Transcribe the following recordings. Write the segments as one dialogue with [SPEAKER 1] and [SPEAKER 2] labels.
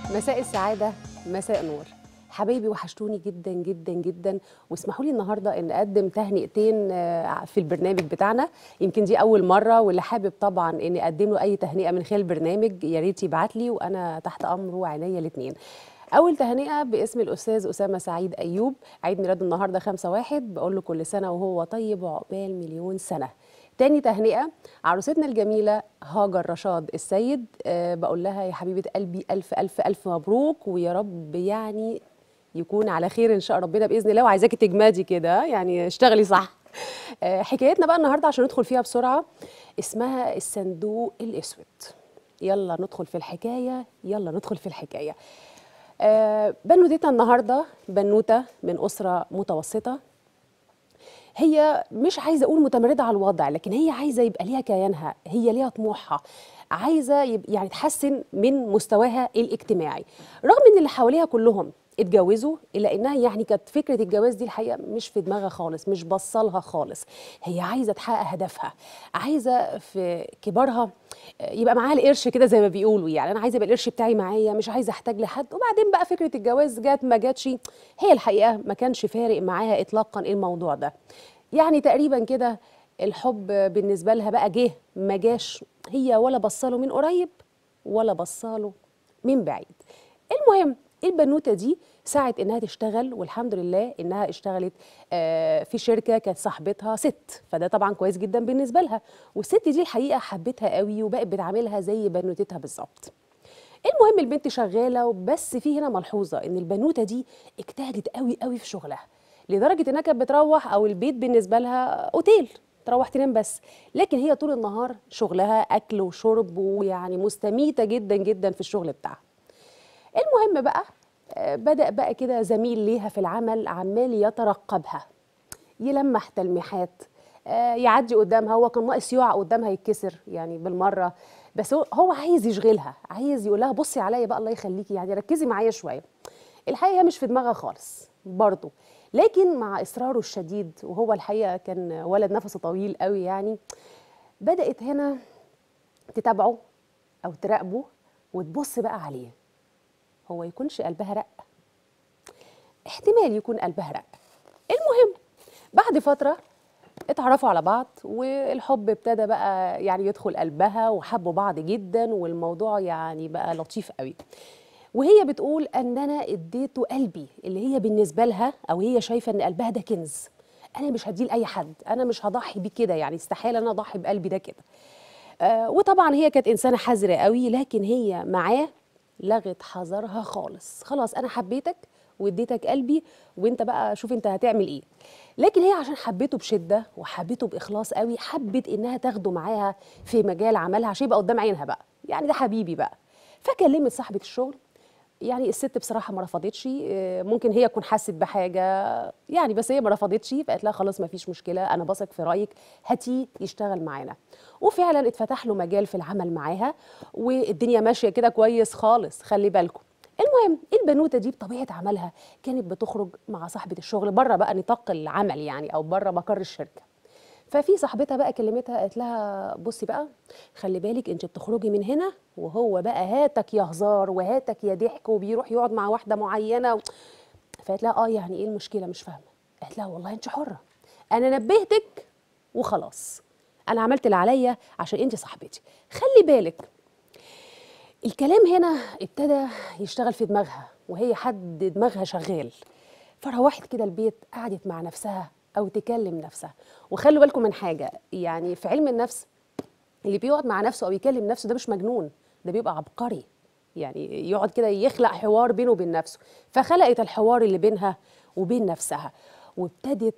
[SPEAKER 1] مساء السعادة مساء نور حبايبي وحشتوني جدا جدا جدا واسمحوا لي النهارده ان اقدم تهنئتين آه، في البرنامج بتاعنا يمكن دي اول مره واللي حابب طبعا اني اقدم له اي تهنئه من خلال البرنامج يا ريت يبعت لي وانا تحت امره وعينيا الاثنين اول تهنئه باسم الاستاذ اسامه سعيد ايوب عيد ميلاده النهارده 5 واحد بقول له كل سنه وهو طيب وعقبال مليون سنه تاني تهنئة عروستنا الجميلة هاجر رشاد السيد أه بقول لها يا حبيبة قلبي ألف ألف ألف مبروك ويا رب يعني يكون على خير إن شاء ربنا بإذن الله وعايزاكي تجمدي كده يعني اشتغلي صح أه حكايتنا بقى النهاردة عشان ندخل فيها بسرعة اسمها الصندوق الأسود يلا ندخل في الحكاية يلا ندخل في الحكاية أه بنوتتنا النهاردة بنوتة من أسرة متوسطة هي مش عايزه اقول متمرده على الوضع لكن هي عايزه يبقى ليها كيانها هي ليها طموحها عايزه يبقى يعني تحسن من مستواها الاجتماعي رغم ان اللي حواليها كلهم اتجوزوا الا انها يعني كانت فكره الجواز دي الحقيقه مش في دماغها خالص مش بصلها خالص هي عايزه تحقق هدفها عايزه في كبارها يبقى معاها القرش كده زي ما بيقولوا يعني انا عايزه يبقى القرش بتاعي معايا مش عايزه احتاج لحد وبعدين بقى فكره الجواز جات ما جاتش هي الحقيقه ما كانش فارق معاها اطلاقا الموضوع ده يعني تقريبا كده الحب بالنسبه لها بقى جه ما جاش هي ولا بصاله من قريب ولا بصاله من بعيد المهم البنوته دي سعت انها تشتغل والحمد لله انها اشتغلت آه، في شركه كانت صاحبتها ست فده طبعا كويس جدا بالنسبه لها والست دي الحقيقه حبتها قوي وبقت بتعاملها زي بنوتتها بالظبط المهم البنت شغاله وبس في هنا ملحوظه ان البنوته دي اجتهدت قوي قوي في شغلها لدرجه انها كانت بتروح او البيت بالنسبه لها اوتيل تروح تنام بس لكن هي طول النهار شغلها اكل وشرب ويعني مستميته جدا جدا في الشغل بتاعها المهم بقى آه، بدأ بقى كده زميل ليها في العمل عمال يترقبها يلمح تلميحات آه، يعدي قدامها هو كان ناقص يقع قدامها يتكسر يعني بالمره بس هو- هو عايز يشغلها عايز يقول لها بصي عليا بقى الله يخليكي يعني ركزي معايا شويه الحقيقه مش في دماغها خالص برضه لكن مع اصراره الشديد وهو الحقيقه كان ولد نفسه طويل قوي يعني بدات هنا تتابعه او تراقبه وتبص بقى عليه هو يكونش قلبها رق احتمال يكون قلبها رق المهم بعد فترة اتعرفوا على بعض والحب ابتدى بقى يعني يدخل قلبها وحبوا بعض جدا والموضوع يعني بقى لطيف قوي وهي بتقول ان انا اديته قلبي اللي هي بالنسبه لها او هي شايفه ان قلبها ده كنز انا مش هديه لاي حد انا مش هضحي بيه كده يعني استحاله انا اضحي بقلبي ده كده آه وطبعا هي كانت انسانه حذره قوي لكن هي معاه لغت حذرها خالص خلاص انا حبيتك واديتك قلبي وانت بقى شوف انت هتعمل ايه لكن هي عشان حبيته بشده وحبيته باخلاص قوي حبت انها تاخده معاها في مجال عملها عشان يبقى قدام عينها بقى يعني ده حبيبي بقى فكلمت صاحبه الشغل يعني الست بصراحه ما رفضتش آه، ممكن هي تكون حست بحاجه يعني بس هي ما رفضتش فقالت لها خلاص ما فيش مشكله انا بثق في رايك هاتيه يشتغل معانا وفعلا اتفتح له مجال في العمل معاها والدنيا ماشيه كده كويس خالص خلي بالكم المهم البنوته دي بطبيعه عملها كانت بتخرج مع صاحبه الشغل بره بقى نطاق العمل يعني او بره مقر الشركه ففي صاحبتها بقى كلمتها قالت لها بصي بقى خلي بالك انت بتخرجي من هنا وهو بقى هاتك يا هزار وهاتك يا ضحك وبيروح يقعد مع واحده معينه و... فقالت لها اه يعني ايه المشكله مش فاهمه قالت لها والله انت حره انا نبهتك وخلاص انا عملت اللي عليا عشان انت صاحبتي خلي بالك الكلام هنا ابتدى يشتغل في دماغها وهي حد دماغها شغال فروحت كده البيت قعدت مع نفسها او تكلم نفسها وخلوا بالكم من حاجه يعني في علم النفس اللي بيقعد مع نفسه او يكلم نفسه ده مش مجنون ده بيبقى عبقري يعني يقعد كده يخلق حوار بينه وبين نفسه فخلقت الحوار اللي بينها وبين نفسها وابتدت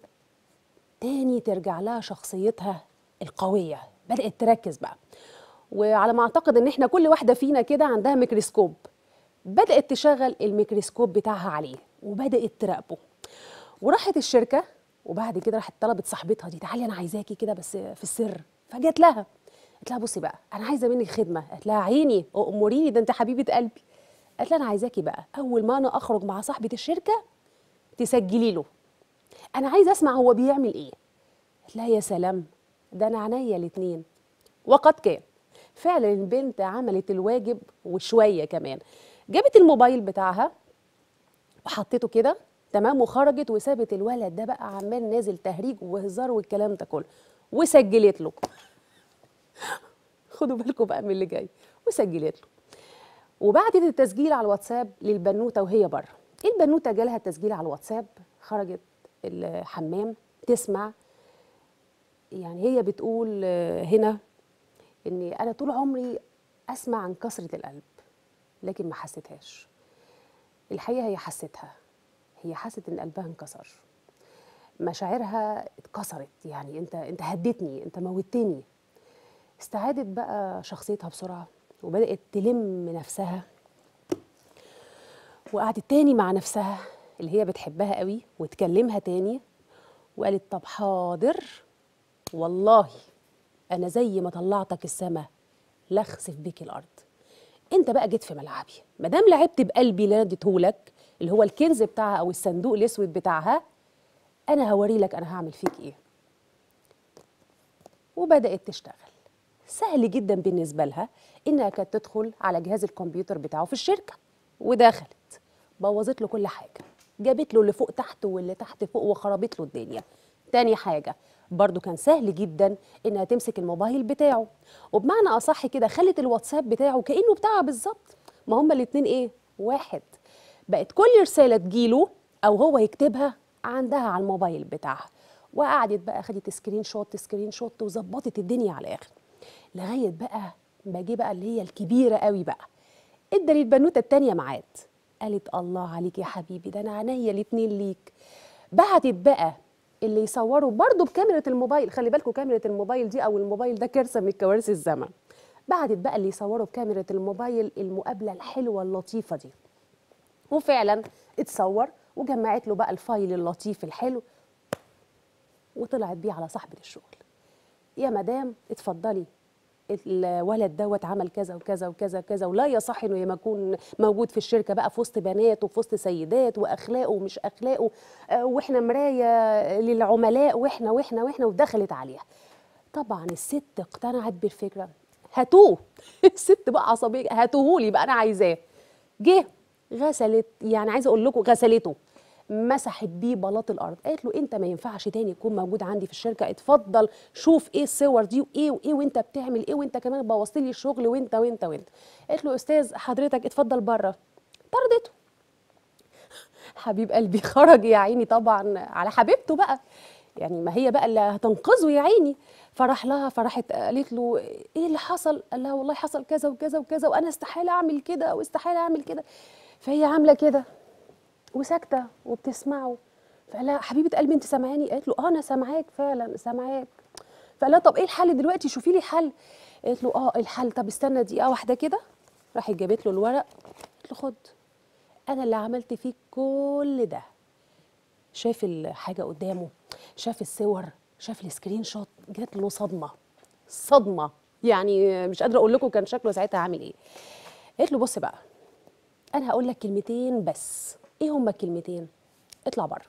[SPEAKER 1] تاني ترجع لها شخصيتها القوية بدأت تركز بقى وعلى ما أعتقد إن إحنا كل واحدة فينا كده عندها ميكروسكوب بدأت تشغل الميكروسكوب بتاعها عليه وبدأت تراقبه وراحت الشركة وبعد كده راحت طلبت صاحبتها دي تعالي أنا عايزاكي كده بس في السر فجت لها قالت لها بصي بقى أنا عايزة منك خدمة قالت لها عيني أموريني ده أنت حبيبة قلبي قالت لها أنا عايزاكي بقى أول ما أنا أخرج مع صاحبة الشركة تسجلي له انا عايزه اسمع هو بيعمل ايه قالت لها يا سلام ده انا عينيا الاتنين وقد كان فعلا البنت عملت الواجب وشويه كمان جابت الموبايل بتاعها وحطيته كده تمام وخرجت وسابت الولد ده بقى عمال نازل تهريج وهزار والكلام ده كله وسجلت له خدوا بالكم بقى من اللي جاي وسجلت له وبعتت التسجيل على الواتساب للبنوته وهي بره البنوته جالها التسجيل على الواتساب خرجت الحمام تسمع يعني هي بتقول آه، هنا اني انا طول عمري اسمع عن كسره القلب لكن ما حسيتهاش الحقيقه هي حستها هي حست ان قلبها انكسر مشاعرها اتكسرت يعني انت انت هديتني انت موتني استعادت بقى شخصيتها بسرعه وبدات تلم نفسها وقعدت تاني مع نفسها اللي هي بتحبها قوي وتكلمها تاني وقالت طب حاضر والله انا زي ما طلعتك السما لخسف بيك الارض انت بقى جيت في ملعبي ما دام لعبت بقلبي اللي انا اديتهولك اللي هو الكنز بتاعها او الصندوق الاسود بتاعها انا هوري لك انا هعمل فيك ايه وبدات تشتغل سهل جدا بالنسبه لها انها كانت تدخل على جهاز الكمبيوتر بتاعه في الشركه ودخلت بوظت له كل حاجه جابت له اللي فوق تحت واللي تحت فوق وخربت له الدنيا تاني حاجه برضو كان سهل جدا انها تمسك الموبايل بتاعه وبمعنى اصح كده خلت الواتساب بتاعه كانه بتاعها بالظبط ما هما الاتنين ايه واحد بقت كل رساله تجيله او هو يكتبها عندها على الموبايل بتاعها وقعدت بقى خدت سكرين شوت سكرين شوت وظبطت الدنيا على الاخر لغايه بقى ما جه بقى اللي هي الكبيره قوي بقى ادى للبنوته التانيه ميعاد قالت الله عليك يا حبيبي ده انا عينيا الاتنين ليك بعتت بقى اللي يصوروا برضه بكاميرا الموبايل خلي بالكم كاميرا الموبايل دي او الموبايل ده كارثه من كوارث الزمن بعتت بقى اللي يصوروا بكاميرا الموبايل المقابله الحلوه اللطيفه دي وفعلا اتصور وجمعت له بقى الفايل اللطيف الحلو وطلعت بيه على صاحبه الشغل يا مدام اتفضلي الولد دوت عمل كذا وكذا وكذا وكذا ولا يصح انه يكون موجود في الشركه بقى في وسط بنات وفي وسط سيدات واخلاقه ومش اخلاقه آه، واحنا مرايه للعملاء واحنا واحنا واحنا ودخلت عليها طبعا الست اقتنعت بالفكره هاتوه الست بقى عصبيه هاتوهولي بقى انا عايزاه جه غسلت يعني عايزه اقول لكم غسلته مسحت بيه بلاط الارض قالت له انت ما ينفعش تاني تكون موجود عندي في الشركه اتفضل شوف ايه الصور دي وايه وايه وانت بتعمل ايه وانت كمان بوظت لي الشغل وانت وانت وانت قالت له استاذ حضرتك اتفضل بره طردته حبيب قلبي خرج يا عيني طبعا على حبيبته بقى يعني ما هي بقى اللي هتنقذه يا عيني فراح لها فراحت قالت له ايه اللي حصل قال لها والله حصل كذا وكذا وكذا وانا استحاله اعمل كده واستحاله اعمل كده فهي عامله كده وساكته وبتسمعه فقال لها حبيبه قلبي انت سامعاني قالت له اه انا سامعاك فعلا سامعاك فقال لها طب ايه الحل دلوقتي شوفي لي حل قالت له اه الحل طب استنى دقيقه واحده كده راحت جابت له الورق قالت له خد انا اللي عملت فيك كل ده شاف الحاجه قدامه شاف الصور شاف السكرين شوت جات له صدمه صدمه يعني مش قادره اقول لكم كان شكله ساعتها عامل ايه قالت له بص بقى انا هقول لك كلمتين بس ايه هما الكلمتين اطلع بره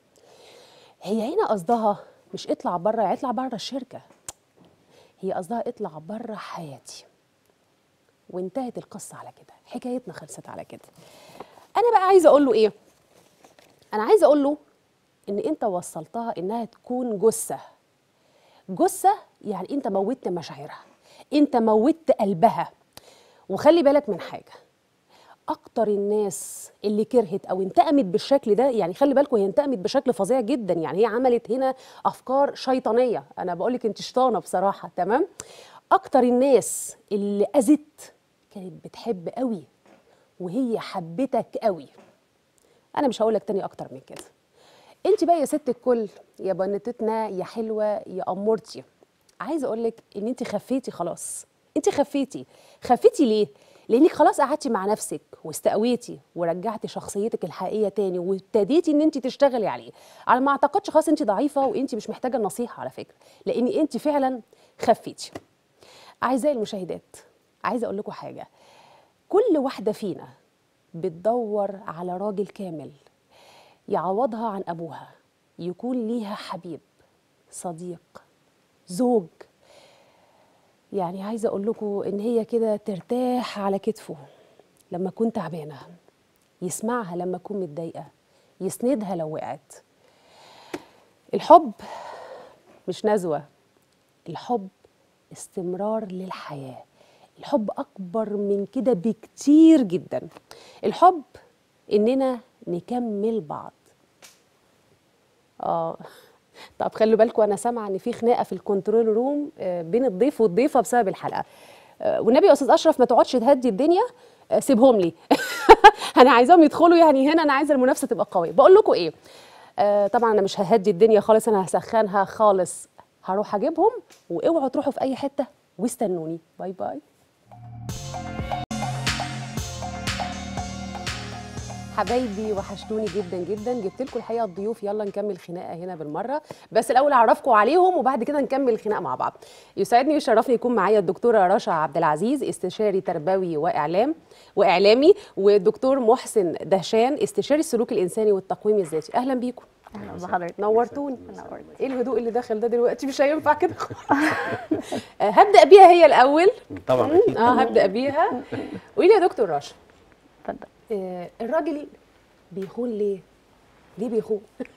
[SPEAKER 1] هي هنا قصدها مش اطلع بره يعني اطلع بره الشركه هي قصدها اطلع بره حياتي وانتهت القصه على كده حكايتنا خلصت على كده انا بقى عايزه اقول له ايه انا عايزه اقول له ان انت وصلتها انها تكون جثه جثه يعني انت موتت مشاعرها انت موتت قلبها وخلي بالك من حاجه اكتر الناس اللي كرهت او انتقمت بالشكل ده يعني خلي بالكم هي انتقمت بشكل فظيع جدا يعني هي عملت هنا افكار شيطانيه انا بقول لك انت شيطانه بصراحه تمام اكتر الناس اللي اذت كانت بتحب قوي وهي حبتك قوي انا مش هقول لك تاني اكتر من كده انت بقى يا ست الكل يا بنتتنا يا حلوه يا امورتي عايزه اقول لك ان انت خفيتي خلاص انت خفيتي خفيتي ليه لانك خلاص قعدتي مع نفسك واستقويتي ورجعتي شخصيتك الحقيقيه تاني وابتديتي ان انت تشتغلي عليه على ما اعتقدش خلاص انت ضعيفه وانت مش محتاجه النصيحه على فكره لان انت فعلا خفيتي اعزائي المشاهدات عايزه اقول لكم حاجه كل واحده فينا بتدور على راجل كامل يعوضها عن ابوها يكون ليها حبيب صديق زوج يعني عايزه اقول لكم ان هي كده ترتاح على كتفه لما اكون تعبانه يسمعها لما اكون متضايقه يسندها لو وقعت الحب مش نزوه الحب استمرار للحياه الحب اكبر من كده بكتير جدا الحب اننا نكمل بعض اه طب خلوا بالكم انا سامعه ان في خناقه في الكنترول روم آه، بين الضيف والضيفه بسبب الحلقه آه، والنبي يا استاذ اشرف ما تقعدش تهدي الدنيا آه، سيبهم لي انا عايزاهم يدخلوا يعني هنا انا عايزه المنافسه تبقى قويه بقول لكم ايه آه طبعا انا مش ههدي الدنيا خالص انا هسخنها خالص هروح اجيبهم واوعوا تروحوا في اي حته واستنوني باي باي حبايبي وحشتوني جدا جدا جبت لكم الحقيقه الضيوف يلا نكمل خناقه هنا بالمره بس الاول اعرفكم عليهم وبعد كده نكمل الخناقه مع بعض يسعدني ويشرفني يكون معايا الدكتوره رشا عبد العزيز استشاري تربوي واعلام واعلامي والدكتور محسن دهشان استشاري السلوك الانساني والتقويم الذاتي اهلا بيكم
[SPEAKER 2] اهلا بحضرتك
[SPEAKER 1] نورتوني
[SPEAKER 2] نورت.
[SPEAKER 1] ايه الهدوء اللي داخل ده دلوقتي مش هينفع كده آه، هبدا بيها هي الاول
[SPEAKER 3] طبعا اكيد
[SPEAKER 1] اه هبدا بيها قولي لي يا دكتور رشا
[SPEAKER 2] اتفضل
[SPEAKER 1] آه، الراجل بيخون ليه؟ ليه بيخون؟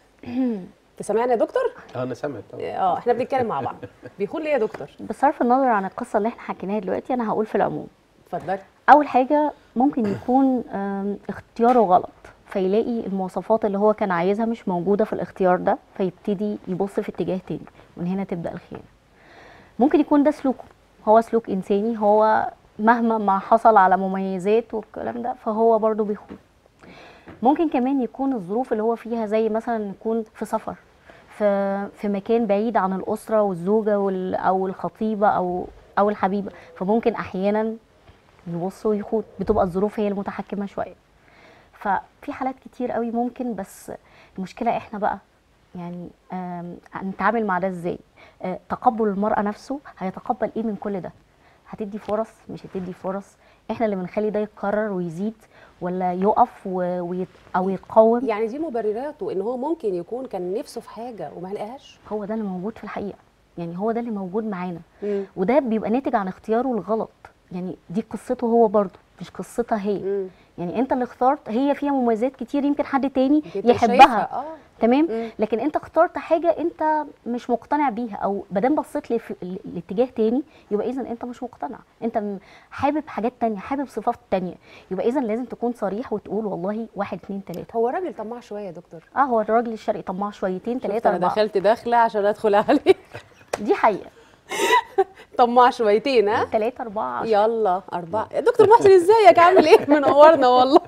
[SPEAKER 1] انت سامعني يا دكتور؟
[SPEAKER 3] اه انا سامع طبعا
[SPEAKER 1] اه احنا بنتكلم مع بعض بيخون ليه يا دكتور؟
[SPEAKER 2] بصرف النظر عن القصه اللي احنا حكيناها دلوقتي انا هقول في العموم
[SPEAKER 1] اتفضلي
[SPEAKER 2] اول حاجه ممكن يكون آم، اختياره غلط فيلاقي المواصفات اللي هو كان عايزها مش موجوده في الاختيار ده فيبتدي يبص في اتجاه تاني ومن هنا تبدا الخيانه ممكن يكون ده سلوكه هو سلوك انساني هو مهما ما حصل على مميزات والكلام ده فهو برضو بيخون ممكن كمان يكون الظروف اللي هو فيها زي مثلا يكون في سفر في في مكان بعيد عن الاسره والزوجه وال او الخطيبه او او الحبيبه فممكن احيانا يبص ويخوض بتبقى الظروف هي المتحكمه شويه ففي حالات كتير قوي ممكن بس المشكله احنا بقى يعني آم، هنتعامل مع ده ازاي آه، تقبل المراه نفسه هيتقبل ايه من كل ده هتدي فرص مش هتدي فرص احنا اللي بنخلي ده يتكرر ويزيد ولا يقف و... ويت... او يتقاوم
[SPEAKER 1] يعني دي مبرراته ان هو ممكن يكون كان نفسه في حاجه وما لقاهاش
[SPEAKER 2] هو ده اللي موجود في الحقيقه يعني هو ده اللي موجود معانا
[SPEAKER 1] مم.
[SPEAKER 2] وده بيبقى ناتج عن اختياره الغلط يعني دي قصته هو برضه مش قصتها هي
[SPEAKER 1] مم.
[SPEAKER 2] يعني انت اللي اخترت هي فيها مميزات كتير يمكن حد تاني
[SPEAKER 1] انت شايفها،
[SPEAKER 2] يحبها
[SPEAKER 1] اه
[SPEAKER 2] تمام
[SPEAKER 1] مم.
[SPEAKER 2] لكن انت اخترت حاجه انت مش مقتنع بيها او مادام بصيت لي في ال- الاتجاه تاني يبقى اذا انت مش مقتنع انت م- حابب حاجات تانية حابب صفات تانية يبقى اذا لازم تكون صريح وتقول والله واحد اتنين تلاته
[SPEAKER 1] هو الراجل طماع شويه يا دكتور
[SPEAKER 2] اه هو الراجل الشرقي طماع شويتين
[SPEAKER 1] شفت
[SPEAKER 2] تلاته
[SPEAKER 1] انا
[SPEAKER 2] اربعه
[SPEAKER 1] دخلت داخله عشان ادخل عليه
[SPEAKER 2] دي حقيقه
[SPEAKER 1] طماع شويتين ها
[SPEAKER 2] تلاته اربعه عشرة.
[SPEAKER 1] يلا أربعة يا دكتور محسن ازيك عامل ايه منورنا والله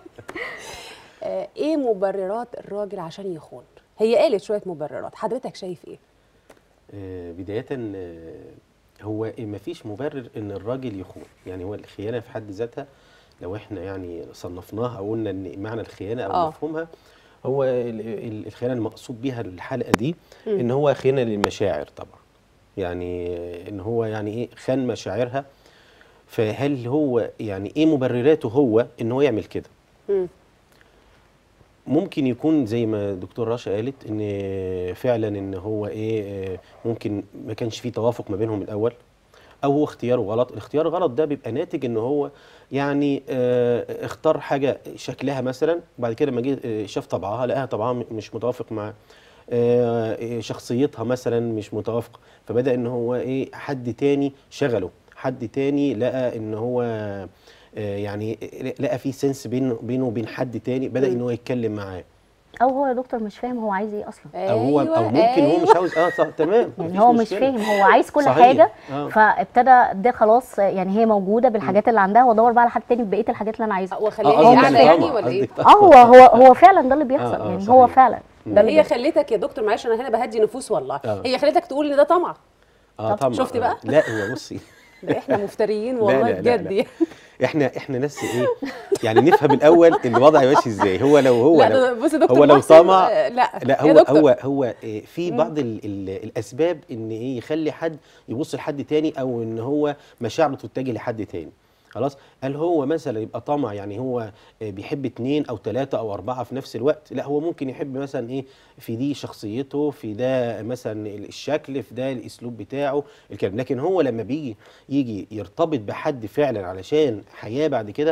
[SPEAKER 1] آه، ايه مبررات الراجل عشان يخون هي قالت شويه مبررات حضرتك شايف ايه
[SPEAKER 3] آه، بداية آه، هو ما فيش مبرر ان الراجل يخون يعني هو الخيانة في حد ذاتها لو احنا يعني صنفناها او قلنا ان معنى الخيانة او
[SPEAKER 1] آه.
[SPEAKER 3] مفهومها هو ال- ال- الخيانة المقصود بيها الحلقة دي ان هو خيانة للمشاعر طبعا يعني آه، ان هو يعني ايه خان مشاعرها فهل هو يعني ايه مبرراته هو ان هو يعمل كده
[SPEAKER 1] مم.
[SPEAKER 3] ممكن يكون زي ما دكتور رشا قالت ان فعلا ان هو ايه آه، ممكن ما كانش فيه توافق ما بينهم الاول او هو اختياره غلط الاختيار غلط ده بيبقى ناتج ان هو يعني آه، اختار حاجه شكلها مثلا وبعد كده لما جه آه، شاف طبعها لقاها طبعها م- مش متوافق مع آه، شخصيتها مثلا مش متوافق فبدا ان هو ايه حد تاني شغله حد تاني لقى ان هو آه، يعني لقى في سنس بينه بينه وبين حد تاني بدا ان هو يتكلم معاه
[SPEAKER 2] او هو يا دكتور مش فاهم هو عايز ايه اصلا
[SPEAKER 3] او هو او ممكن هو مش عاوز اه صح تمام مفيش
[SPEAKER 2] يعني هو مش
[SPEAKER 3] مشكلة.
[SPEAKER 2] فاهم هو عايز كل
[SPEAKER 3] صحيح.
[SPEAKER 2] حاجه
[SPEAKER 3] آه.
[SPEAKER 2] فابتدى ده خلاص يعني هي موجوده بالحاجات اللي عندها وادور بقى على حد تاني ببقيه الحاجات اللي انا عايزها
[SPEAKER 1] وخليني
[SPEAKER 3] آه، قصدك
[SPEAKER 1] اعلى يعني
[SPEAKER 3] طمع،
[SPEAKER 1] ولا ايه
[SPEAKER 3] قصدك
[SPEAKER 2] اه هو هو هو فعلا ده اللي بيحصل
[SPEAKER 3] آه، آه،
[SPEAKER 2] يعني هو
[SPEAKER 3] صحيح.
[SPEAKER 2] فعلا ده اللي
[SPEAKER 1] هي
[SPEAKER 2] بيحصل.
[SPEAKER 1] خليتك يا دكتور معلش انا هنا بهدي نفوس والله
[SPEAKER 3] آه.
[SPEAKER 1] هي خليتك تقول ان ده طمع
[SPEAKER 3] اه طبعا
[SPEAKER 1] شفتي بقى؟
[SPEAKER 3] لا هو بصي
[SPEAKER 1] ده احنا مفتريين
[SPEAKER 3] لا،
[SPEAKER 1] والله
[SPEAKER 3] لا، لا،
[SPEAKER 1] بجد
[SPEAKER 3] لا.
[SPEAKER 1] يعني.
[SPEAKER 3] احنا احنا ناس ايه يعني نفهم الاول الوضع ماشي ازاي هو لو هو
[SPEAKER 1] لا
[SPEAKER 3] لو
[SPEAKER 1] ده بص يا دكتور
[SPEAKER 3] هو لو
[SPEAKER 1] محسن،
[SPEAKER 3] طمع
[SPEAKER 1] آه، لا
[SPEAKER 3] لا
[SPEAKER 1] يا
[SPEAKER 3] هو
[SPEAKER 1] دكتور.
[SPEAKER 3] هو هو إيه، في بعض ال ال الاسباب ان ايه يخلي حد يبص لحد تاني او ان هو مشاعره تتجه لحد تاني خلاص هل هو مثلا يبقى طمع يعني هو آه، بيحب اتنين او تلاتة او اربعة في نفس الوقت لا هو ممكن يحب مثلا ايه في دي شخصيته في ده مثلا الشكل في ده الاسلوب بتاعه الكلام لكن هو لما بيجي يجي يرتبط بحد فعلا علشان حياة بعد كده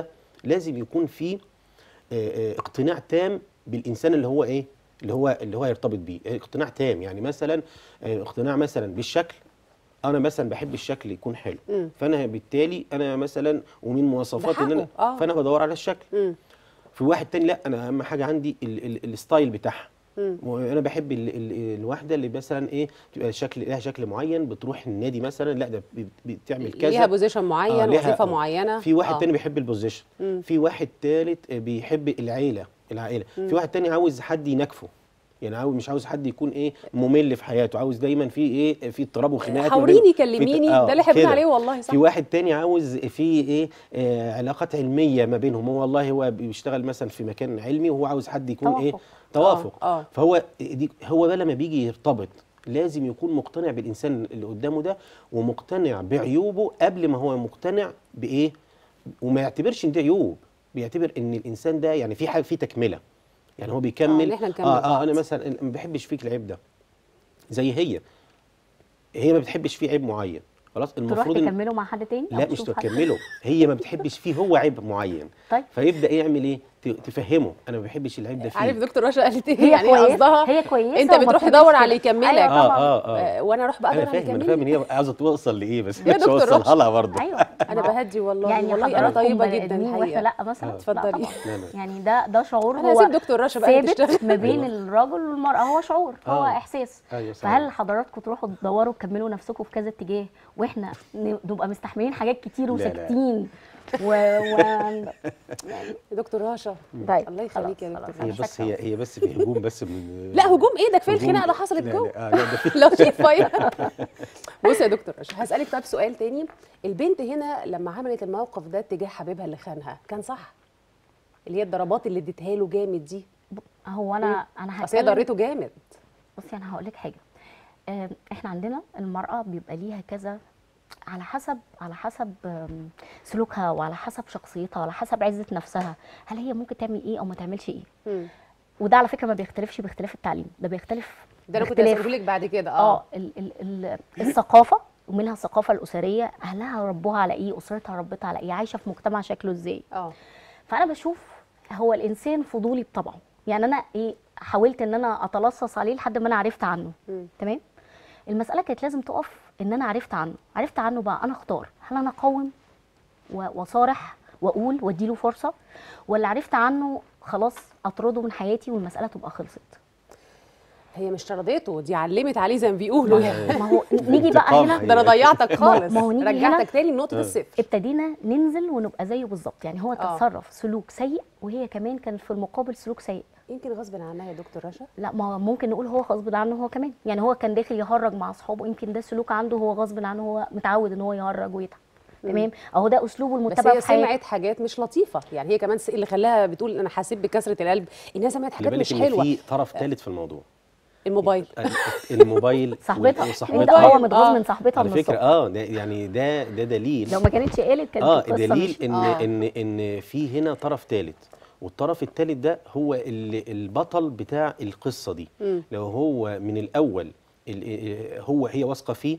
[SPEAKER 3] لازم يكون في آه، آه، اقتناع تام بالانسان اللي هو ايه اللي هو اللي هو يرتبط بيه اقتناع تام يعني مثلا آه، اقتناع مثلا بالشكل انا مثلا بحب الشكل يكون حلو
[SPEAKER 1] مم.
[SPEAKER 3] فانا بالتالي انا مثلا ومن مواصفات ان انا
[SPEAKER 1] حقه، آه.
[SPEAKER 3] فانا بدور على الشكل
[SPEAKER 1] مم.
[SPEAKER 3] في واحد تاني لا انا اهم حاجه عندي ال ال الستايل بتاعها
[SPEAKER 1] مم.
[SPEAKER 3] وانا بحب ال ال الواحده اللي مثلا ايه تبقى شكل لها شكل معين بتروح النادي مثلا لا ده بت- بتعمل كذا
[SPEAKER 1] ليها بوزيشن معين
[SPEAKER 3] آه، ليها-
[SPEAKER 1] وظيفه
[SPEAKER 3] آه.
[SPEAKER 1] معينه
[SPEAKER 3] في واحد
[SPEAKER 1] آه.
[SPEAKER 3] تاني بيحب البوزيشن
[SPEAKER 1] مم.
[SPEAKER 3] في واحد تالت بيحب العيله العائله في واحد تاني عاوز حد ينكفه يعني عاوز مش عاوز حد يكون ايه ممل في حياته عاوز دايما في ايه في اضطراب وخناقات ما
[SPEAKER 1] حاوريني
[SPEAKER 3] بينهم.
[SPEAKER 1] كلميني
[SPEAKER 3] في- آه،
[SPEAKER 1] ده اللي احنا بنقول
[SPEAKER 3] كده.
[SPEAKER 1] عليه والله صح
[SPEAKER 3] في واحد تاني عاوز في ايه آه علاقات علميه ما بينهم هو والله هو بيشتغل مثلا في مكان علمي وهو عاوز حد يكون ايه
[SPEAKER 2] توافق.
[SPEAKER 3] توافق
[SPEAKER 1] آه، آه.
[SPEAKER 3] فهو دي هو بقى لما بيجي يرتبط لازم يكون مقتنع بالانسان اللي قدامه ده ومقتنع بعيوبه قبل ما هو مقتنع بايه وما يعتبرش ان دي عيوب بيعتبر ان الانسان ده يعني في حاجه في تكمله يعني هو بيكمل
[SPEAKER 1] إن إحنا نكمل
[SPEAKER 3] اه,
[SPEAKER 1] بعض.
[SPEAKER 3] آه انا مثلا ما بحبش فيك العيب ده زي هي هي ما بتحبش فيه عيب معين خلاص
[SPEAKER 2] تروح
[SPEAKER 3] المفروض إن-
[SPEAKER 2] تكمله مع حد تاني أو
[SPEAKER 3] لا مش
[SPEAKER 2] تشوف حد؟
[SPEAKER 3] تكمله هي ما بتحبش فيه هو عيب معين
[SPEAKER 2] طيب.
[SPEAKER 3] فيبدا يعمل ايه ت- تفهمه انا ما بحبش العيب ده فيه
[SPEAKER 1] عارف دكتور رشا قالت ايه
[SPEAKER 2] هي
[SPEAKER 1] يعني هي
[SPEAKER 2] كويسة،
[SPEAKER 1] قصدها
[SPEAKER 2] هي كويسة
[SPEAKER 1] انت
[SPEAKER 2] وما
[SPEAKER 1] بتروح
[SPEAKER 2] تحبش
[SPEAKER 1] تدور
[SPEAKER 2] كده.
[SPEAKER 1] على اللي يكملك
[SPEAKER 2] أيوة
[SPEAKER 3] اه
[SPEAKER 2] طبعاً.
[SPEAKER 3] اه اه
[SPEAKER 1] آه، وانا اروح بقى
[SPEAKER 3] انا
[SPEAKER 1] ادور على
[SPEAKER 3] فاهم
[SPEAKER 1] اللي
[SPEAKER 3] انا فاهم ان
[SPEAKER 1] يكملني
[SPEAKER 3] هي عاوزه توصل لايه بس
[SPEAKER 1] يا
[SPEAKER 3] مش
[SPEAKER 1] دكتور
[SPEAKER 3] اوصلها
[SPEAKER 1] رشا.
[SPEAKER 3] لها برضه
[SPEAKER 2] ايوه
[SPEAKER 1] انا
[SPEAKER 2] ما هو-
[SPEAKER 1] بهدي والله
[SPEAKER 2] يعني
[SPEAKER 1] والله انا
[SPEAKER 2] حضراتكم
[SPEAKER 1] طيبه
[SPEAKER 2] بني
[SPEAKER 1] جدا
[SPEAKER 2] آدمين واحنا
[SPEAKER 1] الحقيقه
[SPEAKER 2] لا مثلا
[SPEAKER 3] آه.
[SPEAKER 2] لا
[SPEAKER 1] اتفضلي.
[SPEAKER 2] طبعاً.
[SPEAKER 3] لا، لا.
[SPEAKER 2] يعني ده ده شعور
[SPEAKER 1] أنا
[SPEAKER 2] هو
[SPEAKER 1] هسيب دكتور رشا بقى
[SPEAKER 2] ثابت
[SPEAKER 1] تشتغل.
[SPEAKER 2] ما بين
[SPEAKER 3] أيوة.
[SPEAKER 2] الرجل والمرأة هو شعور هو
[SPEAKER 3] آه.
[SPEAKER 2] احساس
[SPEAKER 3] ايوه صحيح.
[SPEAKER 2] فهل حضراتكم تروحوا تدوروا تكملوا نفسكم في كذا اتجاه واحنا ن- نبقى مستحملين حاجات كتير
[SPEAKER 3] لا.
[SPEAKER 2] وساكتين و, و...
[SPEAKER 1] دكتور رشا
[SPEAKER 2] طيب
[SPEAKER 1] الله يخليك يا
[SPEAKER 2] خلاص،
[SPEAKER 1] دكتور
[SPEAKER 3] هي
[SPEAKER 2] أنا
[SPEAKER 3] بس
[SPEAKER 2] شاكرة.
[SPEAKER 3] هي هي بس في هجوم بس من
[SPEAKER 1] لا هجوم ايه ده كفايه
[SPEAKER 3] هجوم-
[SPEAKER 1] الخناقه اللي حصلت
[SPEAKER 3] لا،
[SPEAKER 1] جوه
[SPEAKER 3] لا، آه، لا، ده في-
[SPEAKER 1] لو شيء فاير بص يا دكتور رشا هسالك طب سؤال تاني البنت هنا لما عملت الموقف ده تجاه حبيبها اللي خانها كان صح اللي هي الضربات اللي اديتها له جامد دي
[SPEAKER 2] هو انا انا
[SPEAKER 1] اصل هي
[SPEAKER 2] هتكلم
[SPEAKER 1] ضرته جامد
[SPEAKER 2] بصي انا هقول لك حاجه آم، احنا عندنا المراه بيبقى ليها كذا على حسب على حسب آم، سلوكها وعلى حسب شخصيتها وعلى حسب عزه نفسها هل هي ممكن تعمل ايه او ما تعملش ايه
[SPEAKER 1] مم.
[SPEAKER 2] وده على فكره ما بيختلفش باختلاف التعليم ده بيختلف
[SPEAKER 1] ده انا كنت
[SPEAKER 2] باختلاف-
[SPEAKER 1] هسأله لك بعد كده
[SPEAKER 2] اه
[SPEAKER 1] اه
[SPEAKER 2] ال ال ال الثقافه ومنها الثقافه الاسريه اهلها ربوها على ايه اسرتها ربتها على ايه عايشه في مجتمع شكله ازاي
[SPEAKER 1] اه
[SPEAKER 2] فانا بشوف هو الانسان فضولي بطبعه يعني انا ايه حاولت ان انا اتلصص عليه لحد ما انا عرفت عنه
[SPEAKER 1] مم.
[SPEAKER 2] تمام المساله كانت لازم تقف ان انا عرفت عنه عرفت عنه بقى انا اختار هل انا اقاوم و- واصارح واقول واديله فرصه ولا عرفت عنه خلاص اطرده من حياتي والمساله تبقى خلصت
[SPEAKER 1] هي مش طردته دي علمت عليه زي ما بيقولوا يعني
[SPEAKER 2] ما هو نيجي بقى
[SPEAKER 3] انتقام
[SPEAKER 2] هنا
[SPEAKER 3] هي.
[SPEAKER 1] ده انا ضيعتك خالص
[SPEAKER 2] ما هو نيجي
[SPEAKER 1] رجعتك
[SPEAKER 2] هنا-
[SPEAKER 1] تاني لنقطه الصفر
[SPEAKER 2] ابتدينا ننزل ونبقى زيه بالظبط يعني هو
[SPEAKER 1] آه.
[SPEAKER 2] تصرف سلوك سيء وهي كمان كانت في المقابل سلوك سيء
[SPEAKER 1] يمكن غصب عنها يا دكتور رشا
[SPEAKER 2] لا ما ممكن نقول هو غصب عنه هو كمان يعني هو كان داخل يهرج مع اصحابه يمكن ده سلوك عنده هو غصب عنه هو متعود ان هو يهرج ويتعب تمام اهو ده اسلوبه
[SPEAKER 1] بس
[SPEAKER 2] المتبع
[SPEAKER 1] هي
[SPEAKER 2] في حياته
[SPEAKER 1] سمعت حاجات مش لطيفه يعني هي كمان س- اللي خلاها بتقول انا حسيت بكسره القلب انها سمعت
[SPEAKER 3] خلي
[SPEAKER 1] حاجات
[SPEAKER 3] بالك
[SPEAKER 1] مش
[SPEAKER 3] ان
[SPEAKER 1] حلوه
[SPEAKER 3] في طرف ثالث في الموضوع
[SPEAKER 1] الموبايل
[SPEAKER 3] الموبايل
[SPEAKER 2] صاحبتها
[SPEAKER 3] وصاحبتها
[SPEAKER 2] ده هو
[SPEAKER 1] آه.
[SPEAKER 2] متغاظ من صاحبتها
[SPEAKER 3] على
[SPEAKER 2] من
[SPEAKER 3] فكره
[SPEAKER 2] الصبح
[SPEAKER 3] اه ده يعني ده ده دليل
[SPEAKER 2] لو ما كانتش قالت كانت
[SPEAKER 3] اه
[SPEAKER 2] القصه
[SPEAKER 3] دليل
[SPEAKER 2] مش
[SPEAKER 3] ان
[SPEAKER 1] آه.
[SPEAKER 3] ان ان في هنا طرف ثالث والطرف الثالث ده هو اللي البطل بتاع القصه دي
[SPEAKER 1] مم.
[SPEAKER 3] لو هو من الاول ال- هو هي واثقه فيه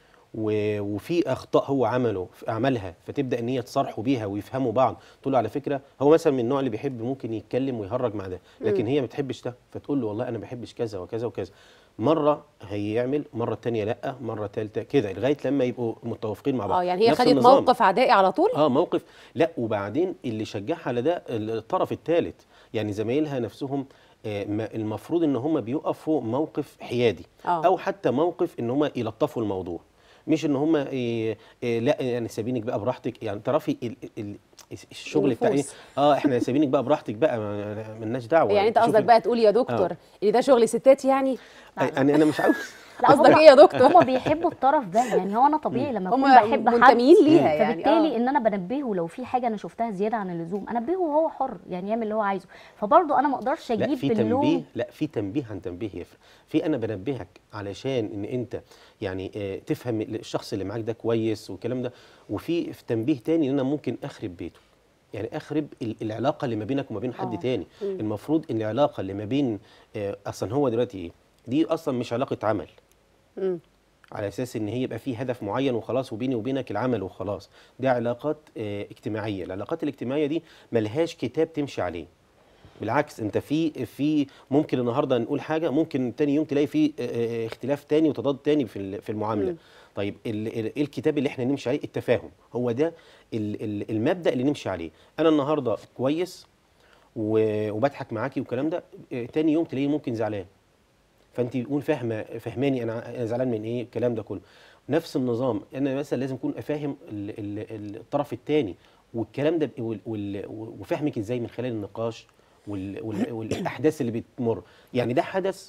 [SPEAKER 3] و- وفي اخطاء هو عمله عملها فتبدا ان هي تصارحوا بيها ويفهموا بعض تقول له على فكره هو مثلا من النوع اللي بيحب ممكن يتكلم ويهرج مع ده لكن هي ما بتحبش ده فتقول له والله انا ما بحبش كذا وكذا وكذا مره هيعمل مره الثانيه لا مره ثالثه كده لغايه لما يبقوا متوافقين مع بعض
[SPEAKER 1] اه يعني هي
[SPEAKER 3] نفس
[SPEAKER 1] خدت
[SPEAKER 3] النظام.
[SPEAKER 1] موقف عدائي على طول
[SPEAKER 3] اه موقف لا وبعدين اللي شجعها على ده الطرف الثالث يعني زمايلها نفسهم آه، ما- المفروض ان هم بيقفوا موقف حيادي
[SPEAKER 1] آه.
[SPEAKER 3] او حتى موقف ان هم يلطفوا الموضوع مش ان هم إيه إيه لا يعني سابينك بقى براحتك يعني تعرفي ال- ال- الشغل بتاع ايه
[SPEAKER 1] النفوس.
[SPEAKER 3] اه احنا سابينك بقى براحتك بقى ما- مالناش دعوه
[SPEAKER 1] يعني انت
[SPEAKER 3] شوفي-
[SPEAKER 1] قصدك بقى تقول يا دكتور ان ده شغل ستات يعني
[SPEAKER 3] انا انا مش عاوز
[SPEAKER 2] لا
[SPEAKER 1] قصدك
[SPEAKER 2] هما-
[SPEAKER 1] ايه يا دكتور؟
[SPEAKER 2] هما بيحبوا الطرف ده يعني هو انا طبيعي لما اكون
[SPEAKER 1] هم
[SPEAKER 2] بحب حد
[SPEAKER 1] منتميين ليها يعني
[SPEAKER 2] فبالتالي
[SPEAKER 1] آه.
[SPEAKER 2] ان انا بنبهه لو في حاجه انا شفتها زياده عن اللزوم انبهه وهو حر يعني يعمل اللي هو عايزه فبرضه انا ما اقدرش
[SPEAKER 3] لا
[SPEAKER 2] اجيب
[SPEAKER 3] في
[SPEAKER 2] باللوم
[SPEAKER 3] تنبيه لا في تنبيه عن تنبيه يفرق في انا بنبهك علشان ان انت يعني آه، تفهم الشخص اللي معاك ده كويس والكلام ده وفي في تنبيه تاني ان انا ممكن اخرب بيته يعني اخرب ال- العلاقه اللي ما بينك وما بين حد
[SPEAKER 1] آه.
[SPEAKER 3] تاني المفروض ان العلاقه اللي ما بين آه، اصلا هو دلوقتي ايه دي اصلا مش علاقه عمل
[SPEAKER 1] مم.
[SPEAKER 3] على اساس ان هي يبقى في هدف معين وخلاص وبيني وبينك العمل وخلاص ده علاقات آه، اجتماعيه العلاقات الاجتماعيه دي ملهاش كتاب تمشي عليه بالعكس انت في في ممكن النهارده نقول حاجه ممكن تاني يوم تلاقي في آه، آه، اختلاف تاني وتضاد تاني في ال- في المعامله
[SPEAKER 1] مم.
[SPEAKER 3] طيب ال- ال- ايه الكتاب اللي احنا نمشي عليه التفاهم هو ده ال- ال- المبدا اللي نمشي عليه انا النهارده كويس و- وبضحك معاكي والكلام ده آه، تاني يوم تلاقيه ممكن زعلان فانت تكون فاهمه فهماني انا انا زعلان من ايه الكلام ده كله نفس النظام انا مثلا لازم اكون افهم ال- ال- ال- الطرف الثاني والكلام ده وال- وال- وفهمك ازاي من خلال النقاش وال- وال- والاحداث اللي بتمر يعني ده حدث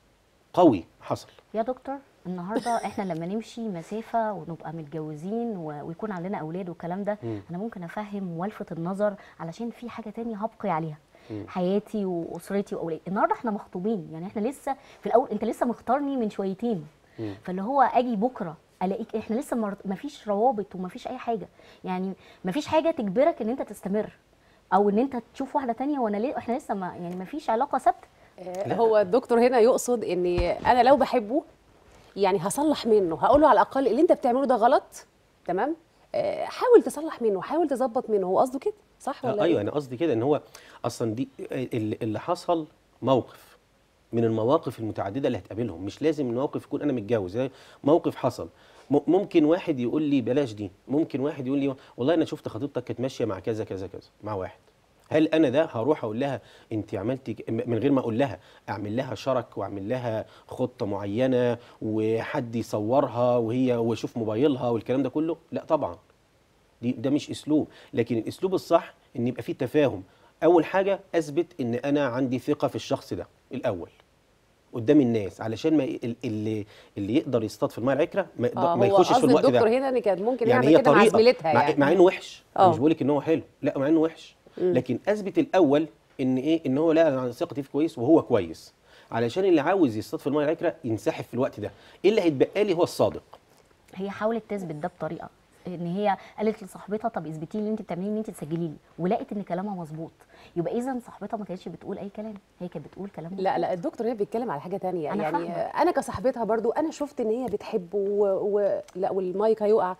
[SPEAKER 3] قوي حصل
[SPEAKER 2] يا دكتور النهارده احنا لما نمشي مسافه ونبقى متجوزين و- ويكون عندنا اولاد والكلام ده
[SPEAKER 3] مم.
[SPEAKER 2] انا ممكن افهم والفت النظر علشان في حاجه تانية هبقي عليها
[SPEAKER 3] مم.
[SPEAKER 2] حياتي واسرتي واولادي النهارده احنا مخطوبين يعني احنا لسه في الاول انت لسه مختارني من شويتين
[SPEAKER 3] مم.
[SPEAKER 2] فاللي هو اجي بكره الاقيك احنا لسه مر... مفيش روابط ومفيش اي حاجه يعني مفيش حاجه تجبرك ان انت تستمر او ان انت تشوف واحده تانية وانا ليه احنا لسه ما يعني مفيش علاقه ثابته
[SPEAKER 1] آه، هو الدكتور هنا يقصد ان انا لو بحبه يعني هصلح منه هقول له على الاقل اللي انت بتعمله ده غلط تمام آه، حاول تصلح منه حاول تظبط منه هو قصده كده صح ولا
[SPEAKER 3] آه ايوه
[SPEAKER 1] إيه؟
[SPEAKER 3] انا قصدي كده ان هو اصلا دي اللي اللي حصل موقف من المواقف المتعدده اللي هتقابلهم مش لازم الموقف يكون انا متجوز ده موقف حصل م- ممكن واحد يقول لي بلاش دي ممكن واحد يقول لي والله انا شفت خطيبتك كانت ماشيه مع كذا كذا كذا مع واحد هل انا ده هروح اقول لها انت عملتي ك- م- من غير ما اقول لها اعمل لها شرك واعمل لها خطه معينه وحد يصورها وهي ويشوف موبايلها والكلام ده كله لا طبعا دي ده مش اسلوب لكن الاسلوب الصح ان يبقى فيه تفاهم اول حاجه اثبت ان انا عندي ثقه في الشخص ده الاول قدام الناس علشان ما ي- ال- اللي اللي يقدر يصطاد في الماء العكره ما, يقدر
[SPEAKER 1] اه
[SPEAKER 3] ما
[SPEAKER 1] هو
[SPEAKER 3] يخشش في
[SPEAKER 1] قصد
[SPEAKER 3] الوقت
[SPEAKER 1] الدكتور
[SPEAKER 3] ده
[SPEAKER 1] هنا ان كانت ممكن
[SPEAKER 3] يعني
[SPEAKER 1] يعمل
[SPEAKER 3] هي
[SPEAKER 1] كده مع
[SPEAKER 3] طريقه
[SPEAKER 1] زميلتها
[SPEAKER 3] مع,
[SPEAKER 1] يعني
[SPEAKER 3] مع انه وحش أنا
[SPEAKER 1] آه.
[SPEAKER 3] مش بقول لك ان هو حلو لا مع انه وحش لكن اثبت الاول ان ايه ان هو لا انا ثقتي فيه كويس وهو كويس علشان اللي عاوز يصطاد في الماء العكره ينسحب في الوقت ده ايه اللي هيتبقى لي هو الصادق
[SPEAKER 2] هي حاولت تثبت ده بطريقه ان هي قالت لصاحبتها طب اثبتي لي اللي انت بتعمليه ان انت تسجلي لي ولقت ان كلامها مظبوط يبقى الا صاحبتها ما كانتش بتقول اي كلام هي كانت بتقول كلام
[SPEAKER 1] لا
[SPEAKER 2] مظبوط.
[SPEAKER 1] لا الدكتور هنا بيتكلم على حاجه تانية
[SPEAKER 2] أنا
[SPEAKER 1] يعني
[SPEAKER 2] فاهمة.
[SPEAKER 1] آه، انا كصاحبتها برضو انا شفت ان هي بتحبه و... و... لا والمايك هيقع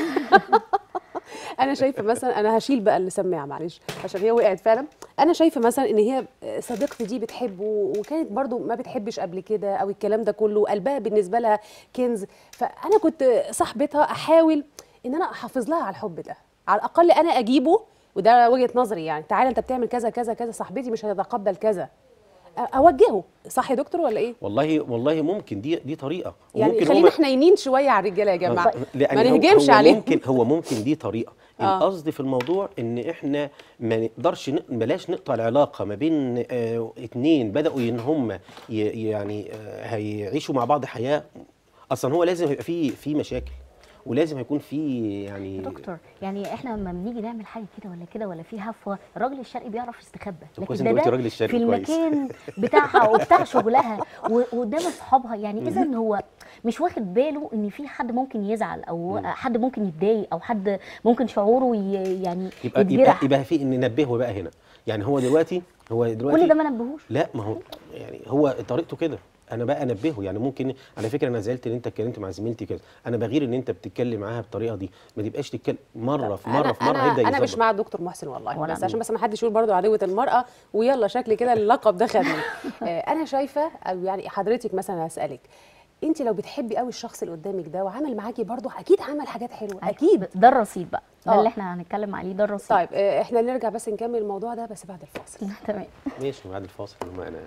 [SPEAKER 1] انا شايفه مثلا انا هشيل بقى السماعه معلش عشان هي وقعت فعلا انا شايفه مثلا ان هي صديقتي دي بتحبه وكانت برضو ما بتحبش قبل كده او الكلام ده كله قلبها بالنسبه لها كنز فانا كنت صاحبتها احاول ان انا احافظ لها على الحب ده على الاقل انا اجيبه وده وجهه نظري يعني تعالى انت بتعمل كذا كذا كذا صاحبتي مش هتتقبل كذا أ- اوجهه صح يا دكتور ولا ايه
[SPEAKER 3] والله والله ممكن دي دي طريقه
[SPEAKER 1] يعني
[SPEAKER 3] وممكن هو
[SPEAKER 1] خلينا
[SPEAKER 3] ما-
[SPEAKER 1] حنينين شويه على الرجاله يا جماعه
[SPEAKER 3] لأن
[SPEAKER 1] ما
[SPEAKER 3] هو-
[SPEAKER 1] نهجمش
[SPEAKER 3] هو
[SPEAKER 1] عليهم
[SPEAKER 3] ممكن هو ممكن دي طريقه
[SPEAKER 1] آه.
[SPEAKER 3] القصد في الموضوع ان احنا ما نقدرش ن- بلاش نقطع العلاقه ما بين آه اتنين بداوا ان هم ي- يعني آه هيعيشوا مع بعض حياه اصلا هو لازم يبقى في في مشاكل ولازم هيكون في يعني
[SPEAKER 2] يا دكتور يعني احنا لما بنيجي نعمل حاجه كده ولا كده ولا في هفوه الراجل الشرقي بيعرف يستخبى
[SPEAKER 3] طب كويس
[SPEAKER 2] لكن
[SPEAKER 3] إنك
[SPEAKER 2] ده,
[SPEAKER 3] قلتي
[SPEAKER 2] ده
[SPEAKER 3] راجل الشرقي
[SPEAKER 2] في
[SPEAKER 3] كويس.
[SPEAKER 2] المكان بتاعها وبتاع شغلها و- وقدام اصحابها يعني اذا هو مش واخد باله ان في حد ممكن يزعل او حد ممكن يتضايق او حد ممكن شعوره ي- يعني
[SPEAKER 3] يبقى يبقى
[SPEAKER 2] يتجرح
[SPEAKER 3] يبقى في ان ننبهه بقى هنا يعني هو دلوقتي هو دلوقتي
[SPEAKER 2] كل ده ما نبهوش
[SPEAKER 3] لا ما هو يعني هو طريقته كده انا بقى انبهه يعني ممكن على فكره انا زعلت ان انت اتكلمت مع زميلتي كده انا بغير ان انت بتتكلم معاها بالطريقه دي ما تبقاش تتكلم مره في مره
[SPEAKER 1] أنا
[SPEAKER 3] في مره
[SPEAKER 1] أنا,
[SPEAKER 3] هيبدا
[SPEAKER 1] انا مش
[SPEAKER 3] يظبط.
[SPEAKER 1] مع الدكتور محسن والله
[SPEAKER 2] ولا
[SPEAKER 1] بس
[SPEAKER 2] أنا.
[SPEAKER 1] عشان بس ما حدش يقول برضو عدوه المراه ويلا شكلي كده اللقب ده خدني آه، انا شايفه او يعني حضرتك مثلا هسالك انت لو بتحبي قوي الشخص اللي قدامك ده وعمل معاكي برضو اكيد عمل حاجات حلوه اكيد
[SPEAKER 2] ده الرصيد بقى ده
[SPEAKER 1] آه.
[SPEAKER 2] اللي احنا هنتكلم عليه ده الرصيد
[SPEAKER 1] طيب آه، احنا نرجع بس نكمل الموضوع ده بس بعد الفاصل
[SPEAKER 2] تمام
[SPEAKER 3] ماشي بعد الفاصل لما انا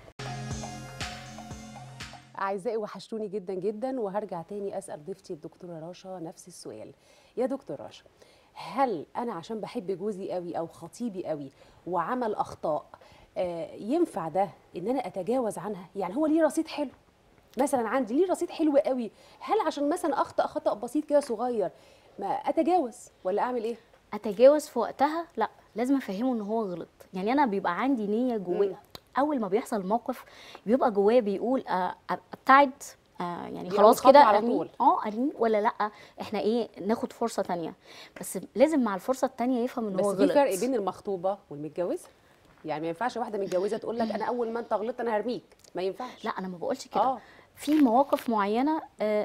[SPEAKER 1] أعزائي وحشتوني جدا جدا وهرجع تاني أسأل ضيفتي الدكتورة رشا نفس السؤال يا دكتور رشا هل أنا عشان بحب جوزي قوي أو خطيبي قوي وعمل أخطاء آه، ينفع ده إن أنا أتجاوز عنها يعني هو ليه رصيد حلو مثلا عندي ليه رصيد حلو قوي هل عشان مثلا أخطأ خطأ بسيط كده صغير ما أتجاوز ولا أعمل إيه؟
[SPEAKER 2] اتجاوز في وقتها لا لازم افهمه ان هو غلط يعني انا بيبقى عندي نيه جوايا اول ما بيحصل موقف بيبقى جوايا بيقول آه، ابتعد آه يعني
[SPEAKER 1] دي
[SPEAKER 2] خلاص
[SPEAKER 1] أول
[SPEAKER 2] كده
[SPEAKER 1] خطوة على
[SPEAKER 2] أرميه.
[SPEAKER 1] طول.
[SPEAKER 2] اه ارميه ولا لا احنا ايه ناخد فرصه تانية بس لازم مع الفرصه التانية يفهم ان
[SPEAKER 1] بس
[SPEAKER 2] هو
[SPEAKER 1] في
[SPEAKER 2] غلط
[SPEAKER 1] فرق بين المخطوبة والمتجوزة يعني ما ينفعش واحدة متجوزة تقول لك أنا أول ما أنت غلطت أنا هرميك ما ينفعش
[SPEAKER 2] لا انا ما بقولش كده
[SPEAKER 1] آه.
[SPEAKER 2] في مواقف معينه آه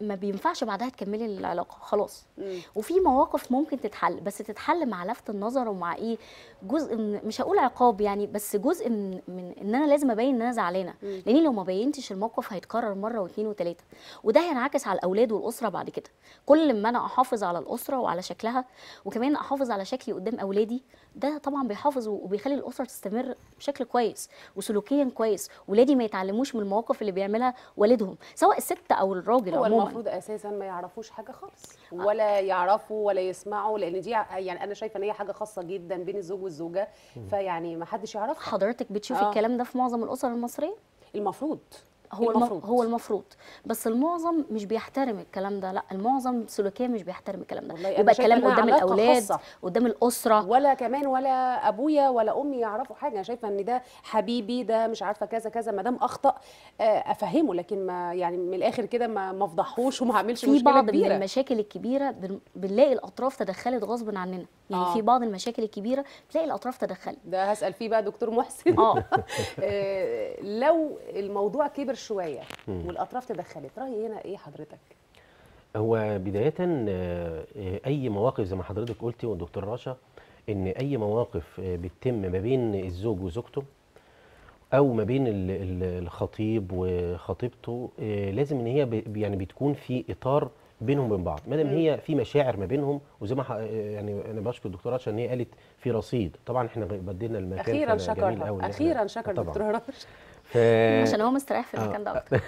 [SPEAKER 2] ما بينفعش بعدها تكملي العلاقه خلاص
[SPEAKER 1] مم.
[SPEAKER 2] وفي مواقف ممكن تتحل بس تتحل مع لفت النظر ومع ايه جزء من مش هقول عقاب يعني بس جزء من من ان انا لازم ابين ان انا زعلانه
[SPEAKER 1] مم.
[SPEAKER 2] لاني لو ما بينتش الموقف هيتكرر مره واثنين وثلاثه وده هينعكس على الاولاد والاسره بعد كده كل ما انا احافظ على الاسره وعلى شكلها وكمان احافظ على شكلي قدام اولادي ده طبعا بيحافظ وبيخلي الاسره تستمر بشكل كويس وسلوكيا كويس ولادي ما يتعلموش من المواقف اللي بيعملها والدهم سواء الست او الراجل
[SPEAKER 1] هو
[SPEAKER 2] عموما
[SPEAKER 1] المفروض اساسا ما يعرفوش حاجه خالص ولا يعرفوا ولا يسمعوا لان دي ع- يعني انا شايفه ان هي حاجه خاصه جدا بين الزوج والزوجه فيعني ما حدش يعرفها
[SPEAKER 2] حضرتك بتشوفي
[SPEAKER 1] آه.
[SPEAKER 2] الكلام ده في معظم الاسر المصريه
[SPEAKER 1] المفروض
[SPEAKER 2] هو المفروض
[SPEAKER 1] المفروض.
[SPEAKER 2] هو المفروض بس المعظم مش بيحترم الكلام ده لا المعظم سلوكيا مش بيحترم الكلام ده
[SPEAKER 1] والله أنا
[SPEAKER 2] يبقى
[SPEAKER 1] شايفة
[SPEAKER 2] الكلام
[SPEAKER 1] إنها
[SPEAKER 2] قدام
[SPEAKER 1] علاقة
[SPEAKER 2] الاولاد
[SPEAKER 1] خاصة.
[SPEAKER 2] قدام الاسره
[SPEAKER 1] ولا كمان ولا ابويا ولا امي يعرفوا حاجه انا شايفه ان ده حبيبي ده مش عارفه كذا كذا ما دام اخطا آه، افهمه لكن ما يعني من الاخر كده ما ما افضحوش وما اعملش
[SPEAKER 2] في
[SPEAKER 1] مشكله
[SPEAKER 2] بعض من
[SPEAKER 1] كبيره
[SPEAKER 2] المشاكل الكبيره بن- بنلاقي الاطراف تدخلت غصب عننا يعني
[SPEAKER 1] آه.
[SPEAKER 2] في بعض المشاكل الكبيره تلاقي الاطراف تدخلت
[SPEAKER 1] ده هسال فيه بقى دكتور محسن
[SPEAKER 2] اه
[SPEAKER 1] آه، لو الموضوع كبر شويه والاطراف تدخلت رايي هنا ايه حضرتك
[SPEAKER 3] هو بداية آه، آه، أي مواقف زي ما حضرتك قلتي والدكتور رشا إن أي مواقف آه، بتتم ما بين الزوج وزوجته أو ما بين ال- ال- الخطيب وخطيبته آه، لازم إن هي ب- يعني بتكون في إطار بينهم وبين بعض ما دام هي في مشاعر ما بينهم وزي ما ح- آه، يعني أنا بشكر الدكتورة رشا إن هي قالت في رصيد طبعا إحنا بدينا المكان
[SPEAKER 1] اخيرا
[SPEAKER 3] فأنا جميل
[SPEAKER 1] شكرها
[SPEAKER 3] أوي إن إحنا-
[SPEAKER 1] اخيرا شكر
[SPEAKER 3] طبعاً.
[SPEAKER 1] دكتور رشا
[SPEAKER 3] ف...
[SPEAKER 2] عشان هو مستريح في المكان ده اكتر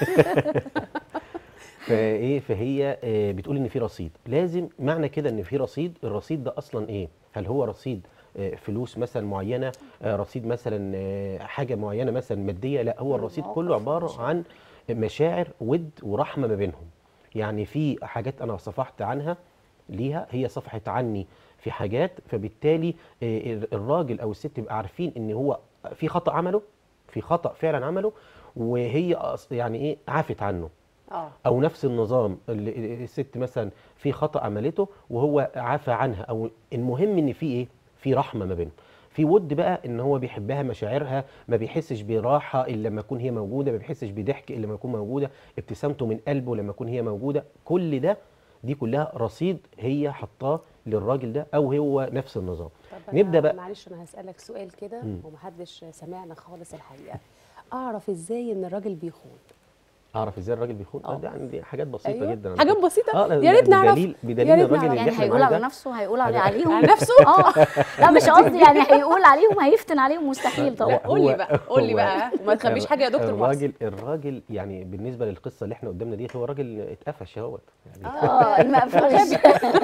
[SPEAKER 3] فايه فهي آه، بتقول ان في رصيد لازم معنى كده ان في رصيد الرصيد ده اصلا ايه هل هو رصيد آه، فلوس مثلا معينه آه، رصيد مثلا آه، حاجه معينه مثلا ماديه لا هو الرصيد
[SPEAKER 2] مواقف
[SPEAKER 3] كله عباره
[SPEAKER 2] ومشاعر.
[SPEAKER 3] عن مشاعر ود ورحمه ما بينهم يعني في حاجات انا صفحت عنها ليها هي صفحت عني في حاجات فبالتالي آه، الراجل او الست يبقى عارفين ان هو في خطا عمله في خطا فعلا عمله وهي أص- يعني ايه عافت عنه
[SPEAKER 1] اه
[SPEAKER 3] او نفس النظام اللي الست مثلا في خطا عملته وهو عافى عنها او المهم ان في ايه في رحمه ما بينهم في ود بقى ان هو بيحبها مشاعرها ما بيحسش براحه الا لما تكون هي موجوده ما بيحسش بضحك الا لما تكون موجوده ابتسامته من قلبه لما تكون هي موجوده كل ده دي كلها رصيد هي حطاه للراجل ده او هو نفس النظام
[SPEAKER 1] طب أنا
[SPEAKER 3] نبدا بقى
[SPEAKER 1] معلش انا هسالك سؤال كده
[SPEAKER 3] مم.
[SPEAKER 1] ومحدش سمعنا خالص الحقيقه اعرف ازاي ان الراجل بيخون
[SPEAKER 3] اعرف ازاي الراجل بيخون
[SPEAKER 1] آه.
[SPEAKER 3] آه. ده يعني دي حاجات بسيطه
[SPEAKER 1] أيوة.
[SPEAKER 3] جدا على
[SPEAKER 1] حاجات
[SPEAKER 3] فكرة.
[SPEAKER 1] بسيطه
[SPEAKER 3] اه
[SPEAKER 1] يا ريت نعرف
[SPEAKER 3] بدليل بدليل
[SPEAKER 1] يا ريت
[SPEAKER 3] الراجل
[SPEAKER 1] نعرف.
[SPEAKER 3] اللي
[SPEAKER 2] يعني
[SPEAKER 3] احنا
[SPEAKER 2] هيقول
[SPEAKER 3] معاه
[SPEAKER 2] على
[SPEAKER 3] ده
[SPEAKER 2] نفسه هيقول على
[SPEAKER 3] أنا-
[SPEAKER 2] عليهم
[SPEAKER 1] على نفسه
[SPEAKER 2] اه لا مش قصدي يعني هيقول عليهم هيفتن عليهم مستحيل طبعا
[SPEAKER 1] لا قول لي
[SPEAKER 3] هو-
[SPEAKER 1] بقى قول لي
[SPEAKER 3] هو-
[SPEAKER 1] بقى وما تخبيش حاجه يا دكتور محسن
[SPEAKER 3] الراجل الراجل يعني بالنسبه للقصه اللي احنا قدامنا دي هو راجل اتقفش اهوت يعني
[SPEAKER 2] اه المقفوش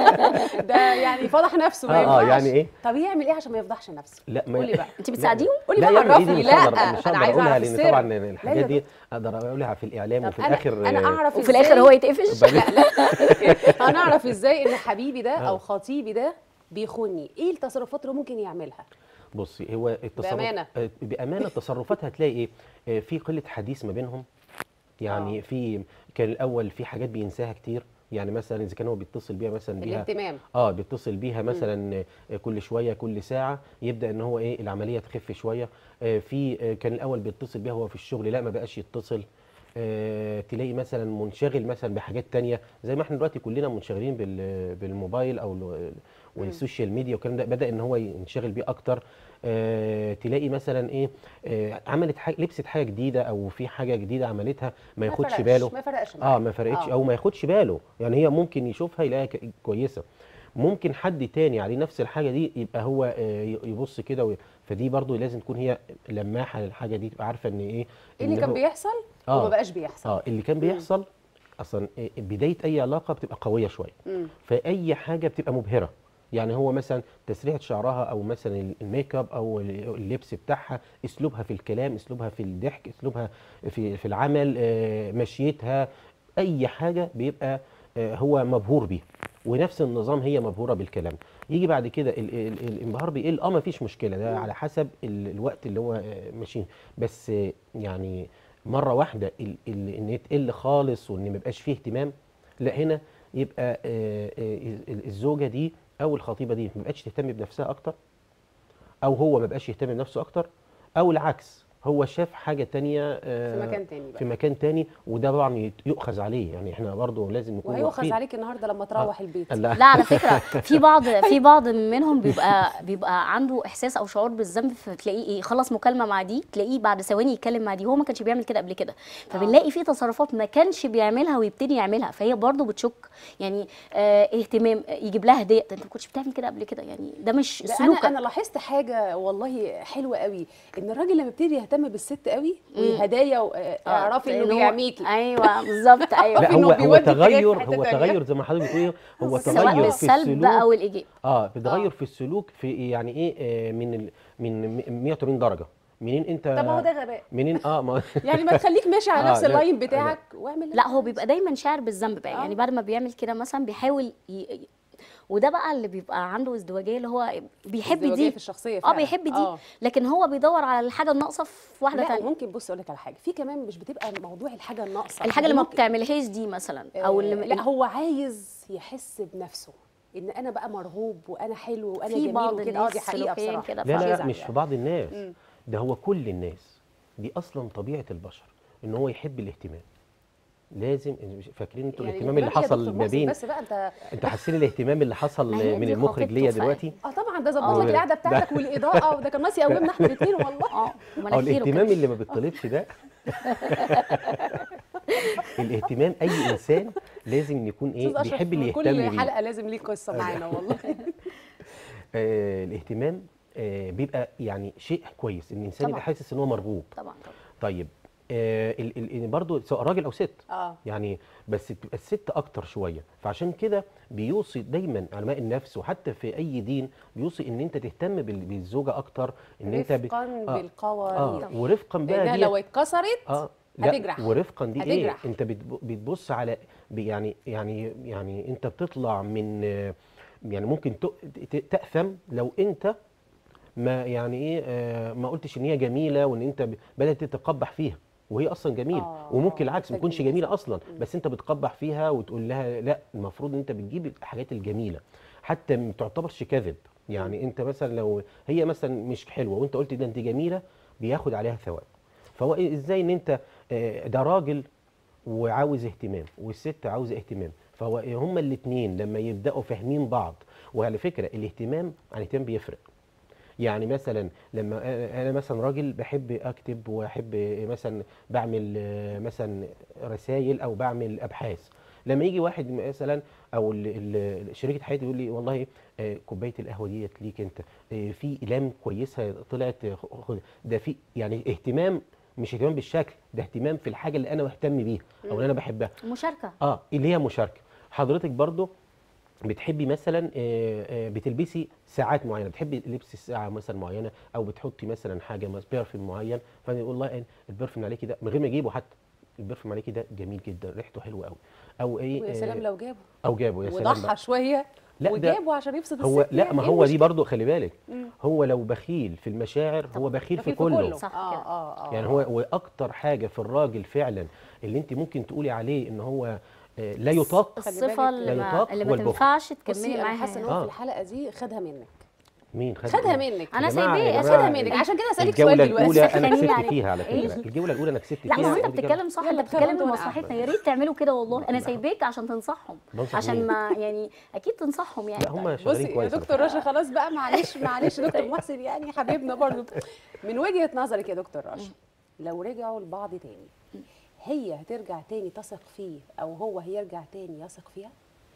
[SPEAKER 1] ده يعني فضح نفسه ما
[SPEAKER 3] اه اه
[SPEAKER 1] ينفعش
[SPEAKER 3] يعني ايه
[SPEAKER 1] طب يعمل ايه عشان ما يفضحش نفسه
[SPEAKER 3] لا ما
[SPEAKER 1] قولي بقى
[SPEAKER 2] انت بتساعديهم
[SPEAKER 1] قولي
[SPEAKER 3] لا
[SPEAKER 1] بقى
[SPEAKER 3] يعني إيه دي
[SPEAKER 1] عرفني
[SPEAKER 3] مش
[SPEAKER 1] لا
[SPEAKER 3] هقدر مش
[SPEAKER 1] انا
[SPEAKER 3] هقدر
[SPEAKER 1] عايزه
[SPEAKER 3] اقولها
[SPEAKER 1] اعرف
[SPEAKER 3] لان
[SPEAKER 1] السر
[SPEAKER 3] طبعا
[SPEAKER 1] لا
[SPEAKER 3] الحاجات
[SPEAKER 1] يا
[SPEAKER 3] دي اقدر اقولها في الاعلام
[SPEAKER 1] طب
[SPEAKER 3] وفي
[SPEAKER 1] انا
[SPEAKER 3] الاخر
[SPEAKER 1] انا
[SPEAKER 3] آه،
[SPEAKER 1] اعرف
[SPEAKER 2] وفي الاخر هو يتقفش
[SPEAKER 3] بل-
[SPEAKER 1] انا اعرف ازاي ان حبيبي ده او خطيبي ده بيخوني ايه التصرفات اللي ممكن يعملها
[SPEAKER 3] بصي هو التصرف
[SPEAKER 1] بأمانة.
[SPEAKER 3] آه، بامانه التصرفات هتلاقي ايه آه، في قله حديث ما بينهم يعني
[SPEAKER 1] آه.
[SPEAKER 3] في كان الاول في حاجات بينساها كتير يعني مثلا اذا كان هو بيتصل بيها مثلا بيها
[SPEAKER 1] الاهتمام
[SPEAKER 3] اه بيتصل بيها مثلا آه، كل شويه كل ساعه يبدا ان هو ايه العمليه تخف شويه آه، في آه، كان الاول بيتصل بيها وهو في الشغل لا ما بقاش يتصل آه، تلاقي مثلا منشغل مثلا بحاجات تانية زي ما احنا دلوقتي كلنا منشغلين بال- بالموبايل او ال- والسوشيال ميديا والكلام ده بدا ان هو ينشغل بيه اكتر آه، تلاقي مثلا ايه آه، عملت حاجه لبست حاجه جديده او في حاجه جديده عملتها ما ياخدش
[SPEAKER 1] فرقش،
[SPEAKER 3] باله
[SPEAKER 1] ما فرقش
[SPEAKER 3] اه
[SPEAKER 1] معاه.
[SPEAKER 3] ما فرقتش
[SPEAKER 1] آه.
[SPEAKER 3] او ما ياخدش باله يعني هي ممكن يشوفها يلاقيها ك- كويسه ممكن حد تاني عليه نفس الحاجه دي يبقى هو آه، ي- يبص كده وي- فدي برضو لازم تكون هي لماحه للحاجه دي تبقى عارفه ان ايه
[SPEAKER 1] ايه اللي
[SPEAKER 3] إن
[SPEAKER 1] كان
[SPEAKER 3] هو-
[SPEAKER 1] بيحصل
[SPEAKER 3] آه.
[SPEAKER 1] وما بقاش بيحصل
[SPEAKER 3] اه اللي كان بيحصل اصلا آه، بدايه اي علاقه بتبقى قويه شويه
[SPEAKER 1] مم.
[SPEAKER 3] فاي حاجه بتبقى مبهره يعني هو مثلا تسريحه شعرها او مثلا الميك اب او اللبس بتاعها اسلوبها في الكلام اسلوبها في الضحك اسلوبها في في العمل آه، مشيتها اي حاجه بيبقى آه، هو مبهور بيها ونفس النظام هي مبهوره بالكلام يجي بعد كده ال- ال- الانبهار بيقل اه ما فيش مشكله ده على حسب ال- الوقت اللي هو آه، ماشيين بس آه، يعني مره واحده ال- ال- ان هي تقل خالص وان ما يبقاش فيه اهتمام لا هنا يبقى آه، آه، ال- الزوجه دي او الخطيبه دي ما بقتش تهتم بنفسها اكتر او هو ما بقاش يهتم بنفسه اكتر او العكس هو شاف حاجه تانية
[SPEAKER 1] في
[SPEAKER 3] آه،
[SPEAKER 1] مكان تاني بقى
[SPEAKER 3] في مكان تاني وده طبعا يت- يؤخذ عليه يعني احنا برضه لازم نكون
[SPEAKER 1] وهيؤخذ
[SPEAKER 3] واقفين.
[SPEAKER 1] عليك النهارده لما تروح البيت
[SPEAKER 3] لا
[SPEAKER 2] لا على فكره في بعض في بعض منهم بيبقى بيبقى عنده احساس او شعور بالذنب فتلاقيه ايه خلص مكالمه مع دي تلاقيه بعد ثواني يتكلم مع دي هو ما كانش بيعمل كده قبل كده فبنلاقي في تصرفات ما كانش بيعملها ويبتدي يعملها فهي برضه بتشك يعني آه اهتمام آه، يجيب لها هديه ده انت ما كنتش بتعمل كده قبل كده يعني ده مش
[SPEAKER 1] ده انا
[SPEAKER 2] سلوكك
[SPEAKER 1] انا لاحظت حاجه والله حلوه قوي ان الراجل لما يبتدي يهتم بالست قوي وهدايا اعرفي انه
[SPEAKER 2] إن هو-
[SPEAKER 1] بيعميكي
[SPEAKER 2] ايوه بالظبط ايوه
[SPEAKER 3] لا
[SPEAKER 1] إنه
[SPEAKER 3] هو هو
[SPEAKER 1] بيودي اتجاه في
[SPEAKER 3] تغير
[SPEAKER 1] حتة
[SPEAKER 3] هو
[SPEAKER 1] تانية.
[SPEAKER 3] تغير زي ما حضرتك بتقولي هو
[SPEAKER 2] سواء
[SPEAKER 3] تغير في
[SPEAKER 2] بالسلب
[SPEAKER 3] السلوك
[SPEAKER 2] او الايجاب
[SPEAKER 3] اه بتغير
[SPEAKER 1] آه.
[SPEAKER 3] في السلوك في يعني ايه آه، من ال من م- 180 درجه منين انت
[SPEAKER 1] طب هو ده غباء
[SPEAKER 3] منين اه ما
[SPEAKER 1] يعني ما تخليك ماشي على
[SPEAKER 3] آه،
[SPEAKER 1] نفس
[SPEAKER 3] لا،
[SPEAKER 1] اللاين
[SPEAKER 3] لا.
[SPEAKER 1] بتاعك واعمل
[SPEAKER 2] لا هو بيبقى دايما شاعر بالذنب بقى
[SPEAKER 1] آه.
[SPEAKER 2] يعني بعد ما بيعمل كده مثلا بيحاول ي... ي- وده بقى اللي بيبقى عنده ازدواجيه اللي هو بيحب
[SPEAKER 1] ازدواجية
[SPEAKER 2] دي
[SPEAKER 1] في الشخصيه
[SPEAKER 2] اه
[SPEAKER 1] فعلا.
[SPEAKER 2] بيحب دي
[SPEAKER 1] آه.
[SPEAKER 2] لكن هو بيدور على الحاجه الناقصه في واحده
[SPEAKER 1] لا
[SPEAKER 2] ثانيه
[SPEAKER 1] ممكن بص اقول لك على حاجه في كمان مش بتبقى موضوع الحاجه الناقصه
[SPEAKER 2] الحاجه اللي ما
[SPEAKER 1] ممكن-
[SPEAKER 2] بتعملهاش دي مثلا او اللي
[SPEAKER 1] آه، لا هو عايز يحس بنفسه ان انا بقى مرغوب وانا حلو وانا
[SPEAKER 2] في
[SPEAKER 1] جميل
[SPEAKER 2] بعض
[SPEAKER 1] وكده اه
[SPEAKER 2] الناس
[SPEAKER 1] دي حقيقه
[SPEAKER 2] سلوكيا
[SPEAKER 1] بصراحه
[SPEAKER 2] كده
[SPEAKER 3] لا لا, لا
[SPEAKER 1] بيزعل
[SPEAKER 3] مش
[SPEAKER 1] يعني.
[SPEAKER 3] في بعض الناس
[SPEAKER 1] مم.
[SPEAKER 3] ده هو كل الناس دي اصلا طبيعه البشر ان هو يحب الاهتمام لازم فاكرين انتوا
[SPEAKER 1] يعني
[SPEAKER 3] الاهتمام اللي
[SPEAKER 1] الاهتمام يا
[SPEAKER 3] حصل
[SPEAKER 1] دكتور
[SPEAKER 3] ما
[SPEAKER 1] محسن،
[SPEAKER 3] بين
[SPEAKER 1] بس بقى انت
[SPEAKER 3] انتوا حاسين الاهتمام اللي حصل
[SPEAKER 2] ما هي
[SPEAKER 3] من
[SPEAKER 2] دي
[SPEAKER 3] المخرج
[SPEAKER 2] خطيبته
[SPEAKER 3] ليا
[SPEAKER 2] فعلا.
[SPEAKER 3] دلوقتي
[SPEAKER 1] اه طبعا ده ظبط
[SPEAKER 3] آه.
[SPEAKER 1] لك القعده
[SPEAKER 3] ده-
[SPEAKER 1] بتاعتك والاضاءه وده كان ناقص يقومنا احنا الاثنين والله
[SPEAKER 2] اه
[SPEAKER 3] اه
[SPEAKER 2] ومناخيره
[SPEAKER 3] الاهتمام
[SPEAKER 2] كده
[SPEAKER 3] اللي ما بيطلبش ده الاهتمام اي انسان لازم يكون ايه
[SPEAKER 1] استاذ اشرف
[SPEAKER 3] بيحب اللي
[SPEAKER 1] كل
[SPEAKER 3] يهتم بيه
[SPEAKER 1] حلقه لازم ليه قصه معانا والله
[SPEAKER 3] آه الاهتمام آه بيبقى يعني شيء كويس ان الانسان
[SPEAKER 2] طبعا.
[SPEAKER 3] يبقى حاسس ان هو مرغوب
[SPEAKER 2] طبعا طبعا
[SPEAKER 3] طيب آه ال ال برضه سواء راجل او ست
[SPEAKER 1] اه
[SPEAKER 3] يعني بس بتبقى الست اكتر شويه فعشان كده بيوصي دايما علماء النفس وحتى في اي دين بيوصي ان انت تهتم بال- بالزوجه اكتر ان انت ب...
[SPEAKER 1] رفقا
[SPEAKER 3] آه.
[SPEAKER 1] بالقوارير
[SPEAKER 3] اه ورفقا بقى
[SPEAKER 1] لانها
[SPEAKER 3] دي
[SPEAKER 1] لو اتكسرت
[SPEAKER 3] اه لا
[SPEAKER 1] هتجرح.
[SPEAKER 3] ورفقا دي ايه
[SPEAKER 1] هتجرح.
[SPEAKER 3] انت بتب- بتبص على ب- يعني يعني يعني انت بتطلع من آه، يعني ممكن ت- ت- تأثم لو انت ما يعني ايه آه، ما قلتش ان هي جميله وان انت ب- بدات تتقبح فيها وهي اصلا جميله
[SPEAKER 1] آه،
[SPEAKER 3] وممكن العكس ما
[SPEAKER 1] ده
[SPEAKER 3] تكونش
[SPEAKER 1] جميل.
[SPEAKER 3] جميله اصلا بس انت بتقبح فيها وتقول لها لا المفروض ان انت بتجيب الحاجات الجميله حتى ما تعتبرش كذب يعني انت مثلا لو هي مثلا مش حلوه وانت قلت ده انت جميله بياخد عليها ثواب فهو إيه- ازاي ان انت آه، ده راجل وعاوز اهتمام والست عاوزه اهتمام فهو هما الاثنين لما يبداوا فاهمين بعض وعلى فكره الاهتمام عن الاهتمام بيفرق يعني مثلا لما أنا- انا مثلا راجل بحب اكتب واحب مثلا بعمل آه، مثلا رسائل او بعمل ابحاث لما يجي واحد مثلا او ال- ال- شريكه حياتي يقول لي والله آه، كوبايه القهوه ديت ليك انت آه، في اقلام كويسه طلعت آه، خد ده في يعني اهتمام مش اهتمام بالشكل ده اهتمام في الحاجه اللي انا مهتم بيها او اللي انا بحبها
[SPEAKER 2] مشاركه
[SPEAKER 3] اه اللي هي مشاركه حضرتك برضو بتحبي مثلا آه، آه، بتلبسي ساعات معينه بتحبي لبس الساعه مثلا معينه او بتحطي مثلا حاجه مثلا بيرفيوم معين فانا يقول والله البرفيوم عليكي ده من غير ما اجيبه حتى البرفيوم عليكي ده جميل جدا ريحته حلوه قوي او ايه
[SPEAKER 1] ويا سلام
[SPEAKER 3] آه،
[SPEAKER 1] لو جابه
[SPEAKER 3] او جابه يا سلام
[SPEAKER 1] وضحى
[SPEAKER 3] بقى.
[SPEAKER 1] شويه
[SPEAKER 3] لا، ده-
[SPEAKER 1] وجابه عشان يبسط
[SPEAKER 3] هو
[SPEAKER 1] الست
[SPEAKER 3] لا
[SPEAKER 1] يعني
[SPEAKER 3] ما
[SPEAKER 1] إيه
[SPEAKER 3] هو دي
[SPEAKER 1] المشكلة؟
[SPEAKER 3] برضو خلي بالك
[SPEAKER 1] مم.
[SPEAKER 3] هو لو بخيل في المشاعر هو بخيل في
[SPEAKER 1] في
[SPEAKER 3] كله
[SPEAKER 2] صح
[SPEAKER 1] اه
[SPEAKER 2] كده.
[SPEAKER 1] اه اه
[SPEAKER 3] يعني هو واكتر حاجه في الراجل فعلا اللي انت ممكن تقولي عليه ان هو آه، لا يطاق
[SPEAKER 1] خلي
[SPEAKER 2] الصفه
[SPEAKER 1] بالك-
[SPEAKER 2] اللي
[SPEAKER 3] لا
[SPEAKER 2] ما,
[SPEAKER 3] يطاق
[SPEAKER 2] اللي
[SPEAKER 3] هو
[SPEAKER 2] ما
[SPEAKER 3] البخل.
[SPEAKER 2] تنفعش
[SPEAKER 1] بصي
[SPEAKER 2] تكملي
[SPEAKER 1] انا
[SPEAKER 2] معاها
[SPEAKER 1] حاسه ان
[SPEAKER 2] يعني.
[SPEAKER 1] هو
[SPEAKER 3] آه.
[SPEAKER 1] في الحلقه دي خدها منك
[SPEAKER 3] مين خد
[SPEAKER 1] خدها منك
[SPEAKER 2] أنا
[SPEAKER 3] يا جماعة،
[SPEAKER 2] سايباه،
[SPEAKER 3] يا
[SPEAKER 2] خدها
[SPEAKER 3] جماعة،
[SPEAKER 1] منك. عشان كده أسألك
[SPEAKER 3] الجولة
[SPEAKER 1] سؤال دلوقتي.
[SPEAKER 3] الأولى أنا
[SPEAKER 2] سخنين
[SPEAKER 3] كسبت
[SPEAKER 2] يعني.
[SPEAKER 3] فيها على
[SPEAKER 2] إيه؟
[SPEAKER 3] فكرة الجولة الأولى أنا كسبت
[SPEAKER 2] لا
[SPEAKER 3] فيها
[SPEAKER 2] ما هو انت
[SPEAKER 3] ودي جابت-
[SPEAKER 2] بتتكلم صح
[SPEAKER 1] يلا
[SPEAKER 2] انت
[SPEAKER 1] اتفضل
[SPEAKER 2] بتتكلم
[SPEAKER 1] وأنا
[SPEAKER 2] لمصلحتنا يا ريت تعملوا كده والله انا
[SPEAKER 3] لا.
[SPEAKER 2] سايباك عشان تنصحهم
[SPEAKER 3] بنصح
[SPEAKER 2] عشان
[SPEAKER 3] مين؟
[SPEAKER 2] ما يعني اكيد تنصحهم يعني
[SPEAKER 3] لا هم شغالين
[SPEAKER 1] بصي يا
[SPEAKER 3] كويس على
[SPEAKER 1] دكتور
[SPEAKER 3] فكرة.
[SPEAKER 1] رشا خلاص بقى معلش معلش دكتور محسن يعني حبيبنا برضو من وجهه نظرك يا دكتور رشا لو رجعوا لبعض تاني هي هترجع تاني تثق فيه او هو هيرجع تاني يثق فيها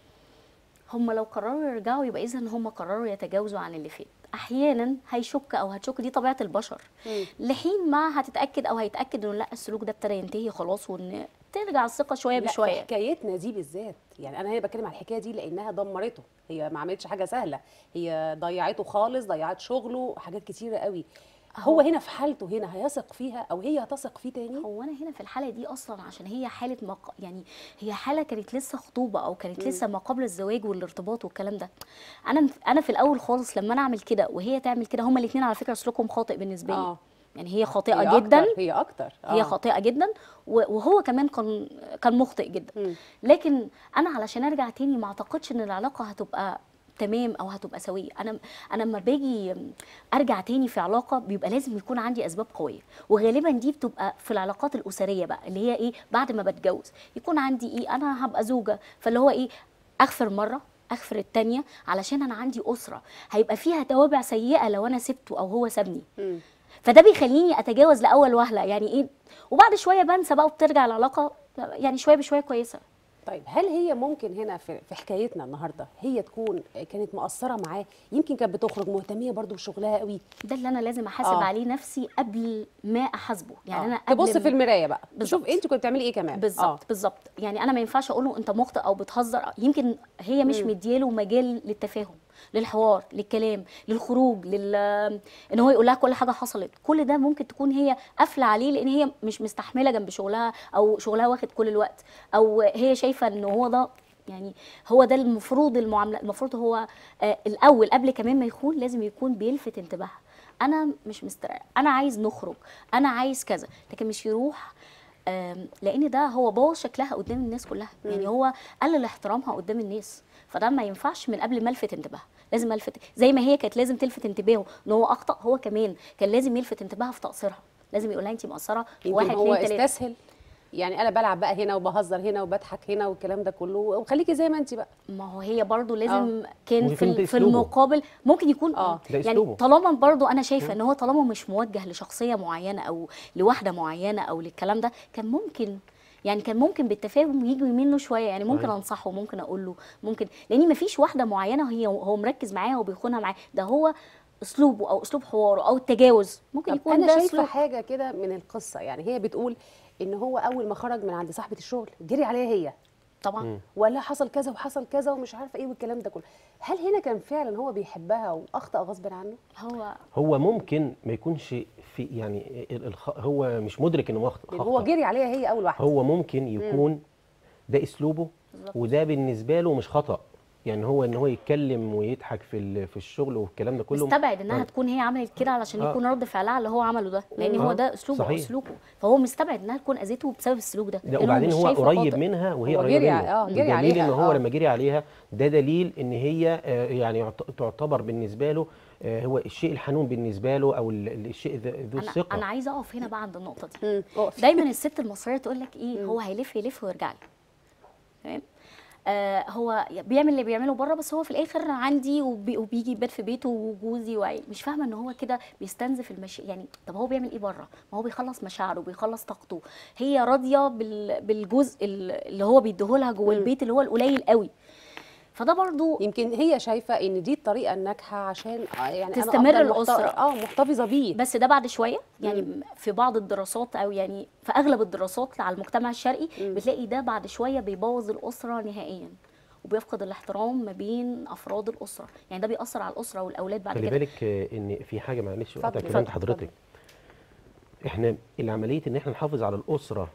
[SPEAKER 2] هم لو قرروا يرجعوا يبقى اذا هم قرروا يتجاوزوا عن اللي فات احيانا هيشك او هتشك دي طبيعه البشر
[SPEAKER 1] مم.
[SPEAKER 2] لحين ما هتتاكد او هيتاكد انه لا السلوك ده ابتدى ينتهي خلاص وان ترجع الثقه شويه
[SPEAKER 1] لا، في
[SPEAKER 2] بشويه
[SPEAKER 1] حكايتنا دي بالذات يعني انا هنا بتكلم على الحكايه دي لانها دمرته هي ما عملتش حاجه سهله هي ضيعته خالص ضيعت شغله حاجات كتيره قوي هو هنا في حالته هنا هيثق فيها او هي هتثق فيه تاني
[SPEAKER 2] هو انا هنا في الحاله دي اصلا عشان هي حاله مق... يعني هي حاله كانت لسه خطوبه او كانت لسه ما قبل الزواج والارتباط والكلام ده انا انا في الاول خالص لما انا اعمل كده وهي تعمل كده هما الاثنين على فكره سلوكهم خاطئ بالنسبه لي
[SPEAKER 1] آه.
[SPEAKER 2] يعني هي خاطئه
[SPEAKER 1] هي
[SPEAKER 2] جدا
[SPEAKER 1] أكتر هي اكتر
[SPEAKER 2] هي خاطئه جدا و- وهو كمان كان كان مخطئ جدا
[SPEAKER 1] مم.
[SPEAKER 2] لكن انا علشان ارجع تاني ما اعتقدش ان العلاقه هتبقى تمام او هتبقى سويه انا انا لما باجي ارجع تاني في علاقه بيبقى لازم يكون عندي اسباب قويه وغالبا دي بتبقى في العلاقات الاسريه بقى اللي هي ايه بعد ما بتجوز يكون عندي ايه انا هبقى زوجه فاللي هو ايه اغفر مره اغفر التانية علشان انا عندي اسره هيبقى فيها توابع سيئه لو انا سبته او هو سابني
[SPEAKER 1] مم.
[SPEAKER 2] فده بيخليني اتجاوز لاول وهله يعني ايه وبعد شويه بنسى بقى وبترجع العلاقه يعني شويه بشويه كويسه
[SPEAKER 1] طيب هل هي ممكن هنا في, في حكايتنا النهارده هي تكون كانت مقصره معاه يمكن كانت بتخرج مهتميه برضو بشغلها قوي
[SPEAKER 2] ده اللي انا لازم احاسب
[SPEAKER 1] آه.
[SPEAKER 2] عليه نفسي قبل ما احاسبه يعني
[SPEAKER 1] آه.
[SPEAKER 2] انا قبل
[SPEAKER 1] تبص
[SPEAKER 2] ما-
[SPEAKER 1] في المرايه بقى
[SPEAKER 2] بالظبط.
[SPEAKER 1] شوف انت كنت بتعملي ايه كمان
[SPEAKER 2] بالظبط
[SPEAKER 1] آه.
[SPEAKER 2] بالظبط يعني انا ما ينفعش اقول له انت مخطئ او بتهزر يمكن هي مش مدياله مجال للتفاهم للحوار للكلام للخروج لل ان هو يقول لها كل حاجه حصلت كل ده ممكن تكون هي قافله عليه لان هي مش مستحمله جنب شغلها او شغلها واخد كل الوقت او هي شايفه ان هو ده يعني هو ده المفروض المعامله المفروض هو آه الاول قبل كمان ما يخون لازم يكون بيلفت انتباهها انا مش مستريح انا عايز نخرج انا عايز كذا لكن مش يروح آم، لان ده هو بوظ شكلها قدام الناس كلها يعني هو قلل احترامها قدام الناس فده ما ينفعش من قبل ما الفت انتباهها لازم الفت زي ما هي كانت لازم تلفت انتباهه ان هو اخطا هو كمان كان لازم يلفت انتباهها في تقصيرها لازم يقول لها انت مقصره في
[SPEAKER 1] يمكن
[SPEAKER 2] واحد
[SPEAKER 1] هو
[SPEAKER 2] اتنين تلاته
[SPEAKER 1] استسهل يعني انا بلعب بقى هنا وبهزر هنا وبضحك هنا والكلام ده كله وخليكي زي ما انت بقى
[SPEAKER 2] ما هو هي برضو لازم كان
[SPEAKER 3] ممكن
[SPEAKER 2] في,
[SPEAKER 3] ده
[SPEAKER 2] ال- في
[SPEAKER 3] أسلوبه.
[SPEAKER 2] المقابل ممكن يكون
[SPEAKER 1] آه،
[SPEAKER 3] ده
[SPEAKER 2] يعني
[SPEAKER 3] أسلوبه.
[SPEAKER 2] طالما برضو انا شايفه ان هو طالما مش موجه لشخصيه معينه او لواحده معينه او للكلام ده كان ممكن يعني كان ممكن بالتفاهم يجوا منه شويه يعني ممكن
[SPEAKER 3] صحيح.
[SPEAKER 2] انصحه ممكن اقول له ممكن لان ما فيش واحده معينه هي هو مركز معاها وبيخونها معاه ده هو اسلوبه او اسلوب حواره او التجاوز ممكن
[SPEAKER 1] طب
[SPEAKER 2] يكون
[SPEAKER 1] انا
[SPEAKER 2] ده
[SPEAKER 1] شايفه
[SPEAKER 2] اسلوب
[SPEAKER 1] حاجه كده من القصه يعني هي بتقول ان هو اول ما خرج من عند صاحبه الشغل جري عليها هي
[SPEAKER 2] طبعا
[SPEAKER 1] ولا حصل كذا وحصل كذا ومش عارفه ايه والكلام ده كله هل هنا كان فعلا هو بيحبها واخطا غصب عنه
[SPEAKER 2] هو
[SPEAKER 3] هو ممكن ما يكونش في يعني ال- الخ... هو مش مدرك انه مخ-
[SPEAKER 1] لان هو
[SPEAKER 3] خطأ
[SPEAKER 1] جري عليها هي اول واحده
[SPEAKER 3] هو ممكن يكون ده اسلوبه
[SPEAKER 2] بالظبط.
[SPEAKER 3] وده بالنسبه له مش خطا يعني هو ان هو يتكلم ويضحك في ال- في الشغل والكلام ده كله
[SPEAKER 2] مستبعد انها
[SPEAKER 3] آه.
[SPEAKER 2] تكون هي عملت كده علشان
[SPEAKER 3] آه.
[SPEAKER 2] يكون رد فعلها على اللي هو عمله ده لان
[SPEAKER 3] آه،
[SPEAKER 2] هو ده اسلوبه
[SPEAKER 3] صحيح.
[SPEAKER 2] اسلوبه فهو مستبعد انها تكون اذته بسبب السلوك ده
[SPEAKER 3] لا
[SPEAKER 2] لأنه
[SPEAKER 3] وبعدين
[SPEAKER 2] مش
[SPEAKER 3] هو
[SPEAKER 2] شايفه
[SPEAKER 3] قريب
[SPEAKER 2] خاطئ.
[SPEAKER 3] منها وهي
[SPEAKER 1] هو
[SPEAKER 3] قريبه
[SPEAKER 1] جري
[SPEAKER 3] منه
[SPEAKER 1] ع- آه، جري
[SPEAKER 3] بدليل
[SPEAKER 1] عليها،
[SPEAKER 3] ان هو
[SPEAKER 1] آه.
[SPEAKER 3] لما جري عليها ده دليل ان هي آه، يعني يعت- تعتبر بالنسبه له آه، هو الشيء الحنون بالنسبه له او ال- ال- الشيء ذا- ذو
[SPEAKER 2] انا
[SPEAKER 3] الثقه
[SPEAKER 2] انا عايزه اقف هنا بقى عند النقطه دي
[SPEAKER 1] مم. اقفي.
[SPEAKER 2] دايما الست المصريه تقول لك ايه هو هيلف يلف ويرجع لي تمام آه هو بيعمل اللي بيعمله بره بس هو في الاخر عندي وبي وبيجي يبات في بيته وجوزي وعيل مش فاهمه ان هو كده بيستنزف المشي يعني طب هو بيعمل ايه بره ما هو بيخلص مشاعره بيخلص طاقته هي راضيه بال... بالجزء ال- اللي هو بيديهولها جوه البيت اللي هو القليل قوي فده برضو
[SPEAKER 1] يمكن هي شايفه ان دي الطريقه الناجحه عشان آه، يعني أنا
[SPEAKER 2] تستمر
[SPEAKER 1] أفضل محت-
[SPEAKER 2] الأسرة.
[SPEAKER 1] اه محتفظه بيه
[SPEAKER 2] بس ده بعد شويه يعني في بعض الدراسات او يعني في اغلب الدراسات على المجتمع الشرقي بتلاقي ده بعد شويه بيبوظ الاسره نهائيا وبيفقد الاحترام ما بين افراد الاسره يعني ده بيأثر على الاسره والاولاد بعد
[SPEAKER 3] خلي
[SPEAKER 2] كده
[SPEAKER 3] بالك آه، ان في حاجه معلش
[SPEAKER 1] اتفضل،
[SPEAKER 3] قطع
[SPEAKER 1] اتفضل،
[SPEAKER 3] كلام حضرتك احنا العمليه ان احنا نحافظ على الاسره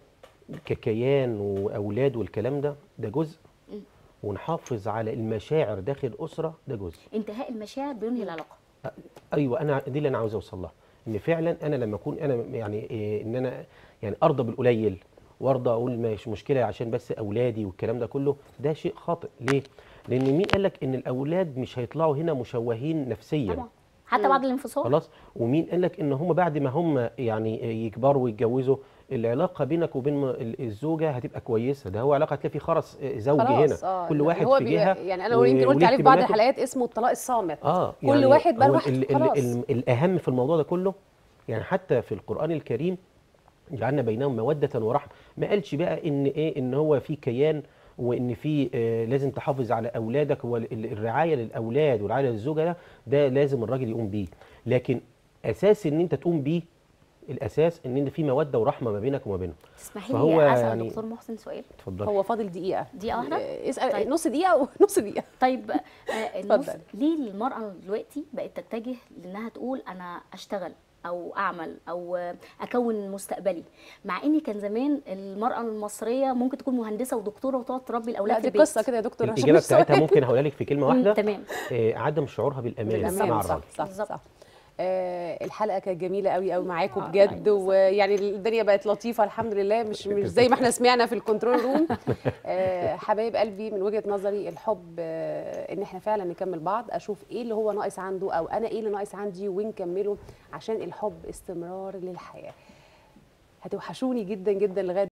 [SPEAKER 3] ككيان واولاد والكلام ده ده جزء ونحافظ على المشاعر داخل الاسره ده جزء
[SPEAKER 2] انتهاء المشاعر بينهي العلاقه
[SPEAKER 3] ايوه انا دي اللي انا عاوز اوصل لها ان فعلا انا لما اكون انا يعني إيه ان انا يعني ارضى بالقليل وارضى اقول مش مشكله عشان بس اولادي والكلام ده كله ده شيء خاطئ ليه لان مين قال لك ان الاولاد مش هيطلعوا هنا مشوهين نفسيا
[SPEAKER 2] طبعا حتى بعد الانفصال
[SPEAKER 3] خلاص ومين قال لك ان هم بعد ما هم يعني يكبروا ويتجوزوا العلاقه بينك وبين ال- الزوجه هتبقى كويسه ده هو علاقه هتلاقي في خرس زوجي
[SPEAKER 1] خلاص
[SPEAKER 3] هنا
[SPEAKER 1] اه
[SPEAKER 3] كل
[SPEAKER 1] يعني
[SPEAKER 3] واحد
[SPEAKER 1] هو
[SPEAKER 3] في
[SPEAKER 1] بي-
[SPEAKER 3] جهه
[SPEAKER 1] يعني انا
[SPEAKER 3] و-
[SPEAKER 1] يمكن قلت
[SPEAKER 3] وليه
[SPEAKER 1] عليه في بعض
[SPEAKER 3] اهتماماته.
[SPEAKER 1] الحلقات اسمه الطلاق الصامت
[SPEAKER 3] اه
[SPEAKER 1] كل واحد بقى
[SPEAKER 3] هو
[SPEAKER 1] لوحده
[SPEAKER 3] ال- ال-
[SPEAKER 1] خلاص
[SPEAKER 3] ال- الاهم في الموضوع ده كله يعني حتى في القران الكريم جعلنا بينهم موده ورحمه ما قالش بقى ان ايه ان هو في كيان وان في آه لازم تحافظ على اولادك والرعايه للاولاد والرعايه للزوجه ده ده لازم الراجل يقوم بيه لكن اساس ان انت تقوم بيه الاساس ان انت في موده ورحمه ما بينك وما بينهم
[SPEAKER 2] تسمحي
[SPEAKER 3] فهو
[SPEAKER 2] لي اسال
[SPEAKER 3] يعني-
[SPEAKER 2] دكتور محسن سؤال
[SPEAKER 3] اتفضل
[SPEAKER 1] هو فاضل دقيقه
[SPEAKER 2] دقيقة واحدة؟
[SPEAKER 1] آه، اسال
[SPEAKER 2] طيب.
[SPEAKER 1] نص دقيقه ونص دقيقه
[SPEAKER 2] طيب آه، النص
[SPEAKER 1] اتفضل.
[SPEAKER 2] ليه المرأة دلوقتي بقت تتجه لانها تقول انا اشتغل او اعمل او آه، اكون مستقبلي مع ان كان زمان المرأة المصرية ممكن تكون مهندسة ودكتورة وتقعد تربي
[SPEAKER 1] لا
[SPEAKER 2] الاولاد في
[SPEAKER 1] دي
[SPEAKER 2] البيت
[SPEAKER 1] قصه كده يا دكتور عشان
[SPEAKER 3] الاجابه
[SPEAKER 1] مش سؤال.
[SPEAKER 3] بتاعتها ممكن هقولها لك في كلمه
[SPEAKER 2] مم،
[SPEAKER 3] واحده
[SPEAKER 2] تمام
[SPEAKER 3] آه عدم شعورها بالامان
[SPEAKER 1] بالأمان،
[SPEAKER 3] مع
[SPEAKER 1] صح
[SPEAKER 3] الراجل
[SPEAKER 1] صح
[SPEAKER 2] بالظبط.
[SPEAKER 1] صح آه الحلقه كانت جميله قوي قوي معاكم بجد ويعني الدنيا بقت لطيفه الحمد لله مش مش زي ما احنا سمعنا في الكنترول روم آه حبايب قلبي من وجهه نظري الحب آه ان احنا فعلا نكمل بعض اشوف ايه اللي هو ناقص عنده او انا ايه اللي ناقص عندي ونكمله عشان الحب استمرار للحياه هتوحشوني جدا جدا لغايه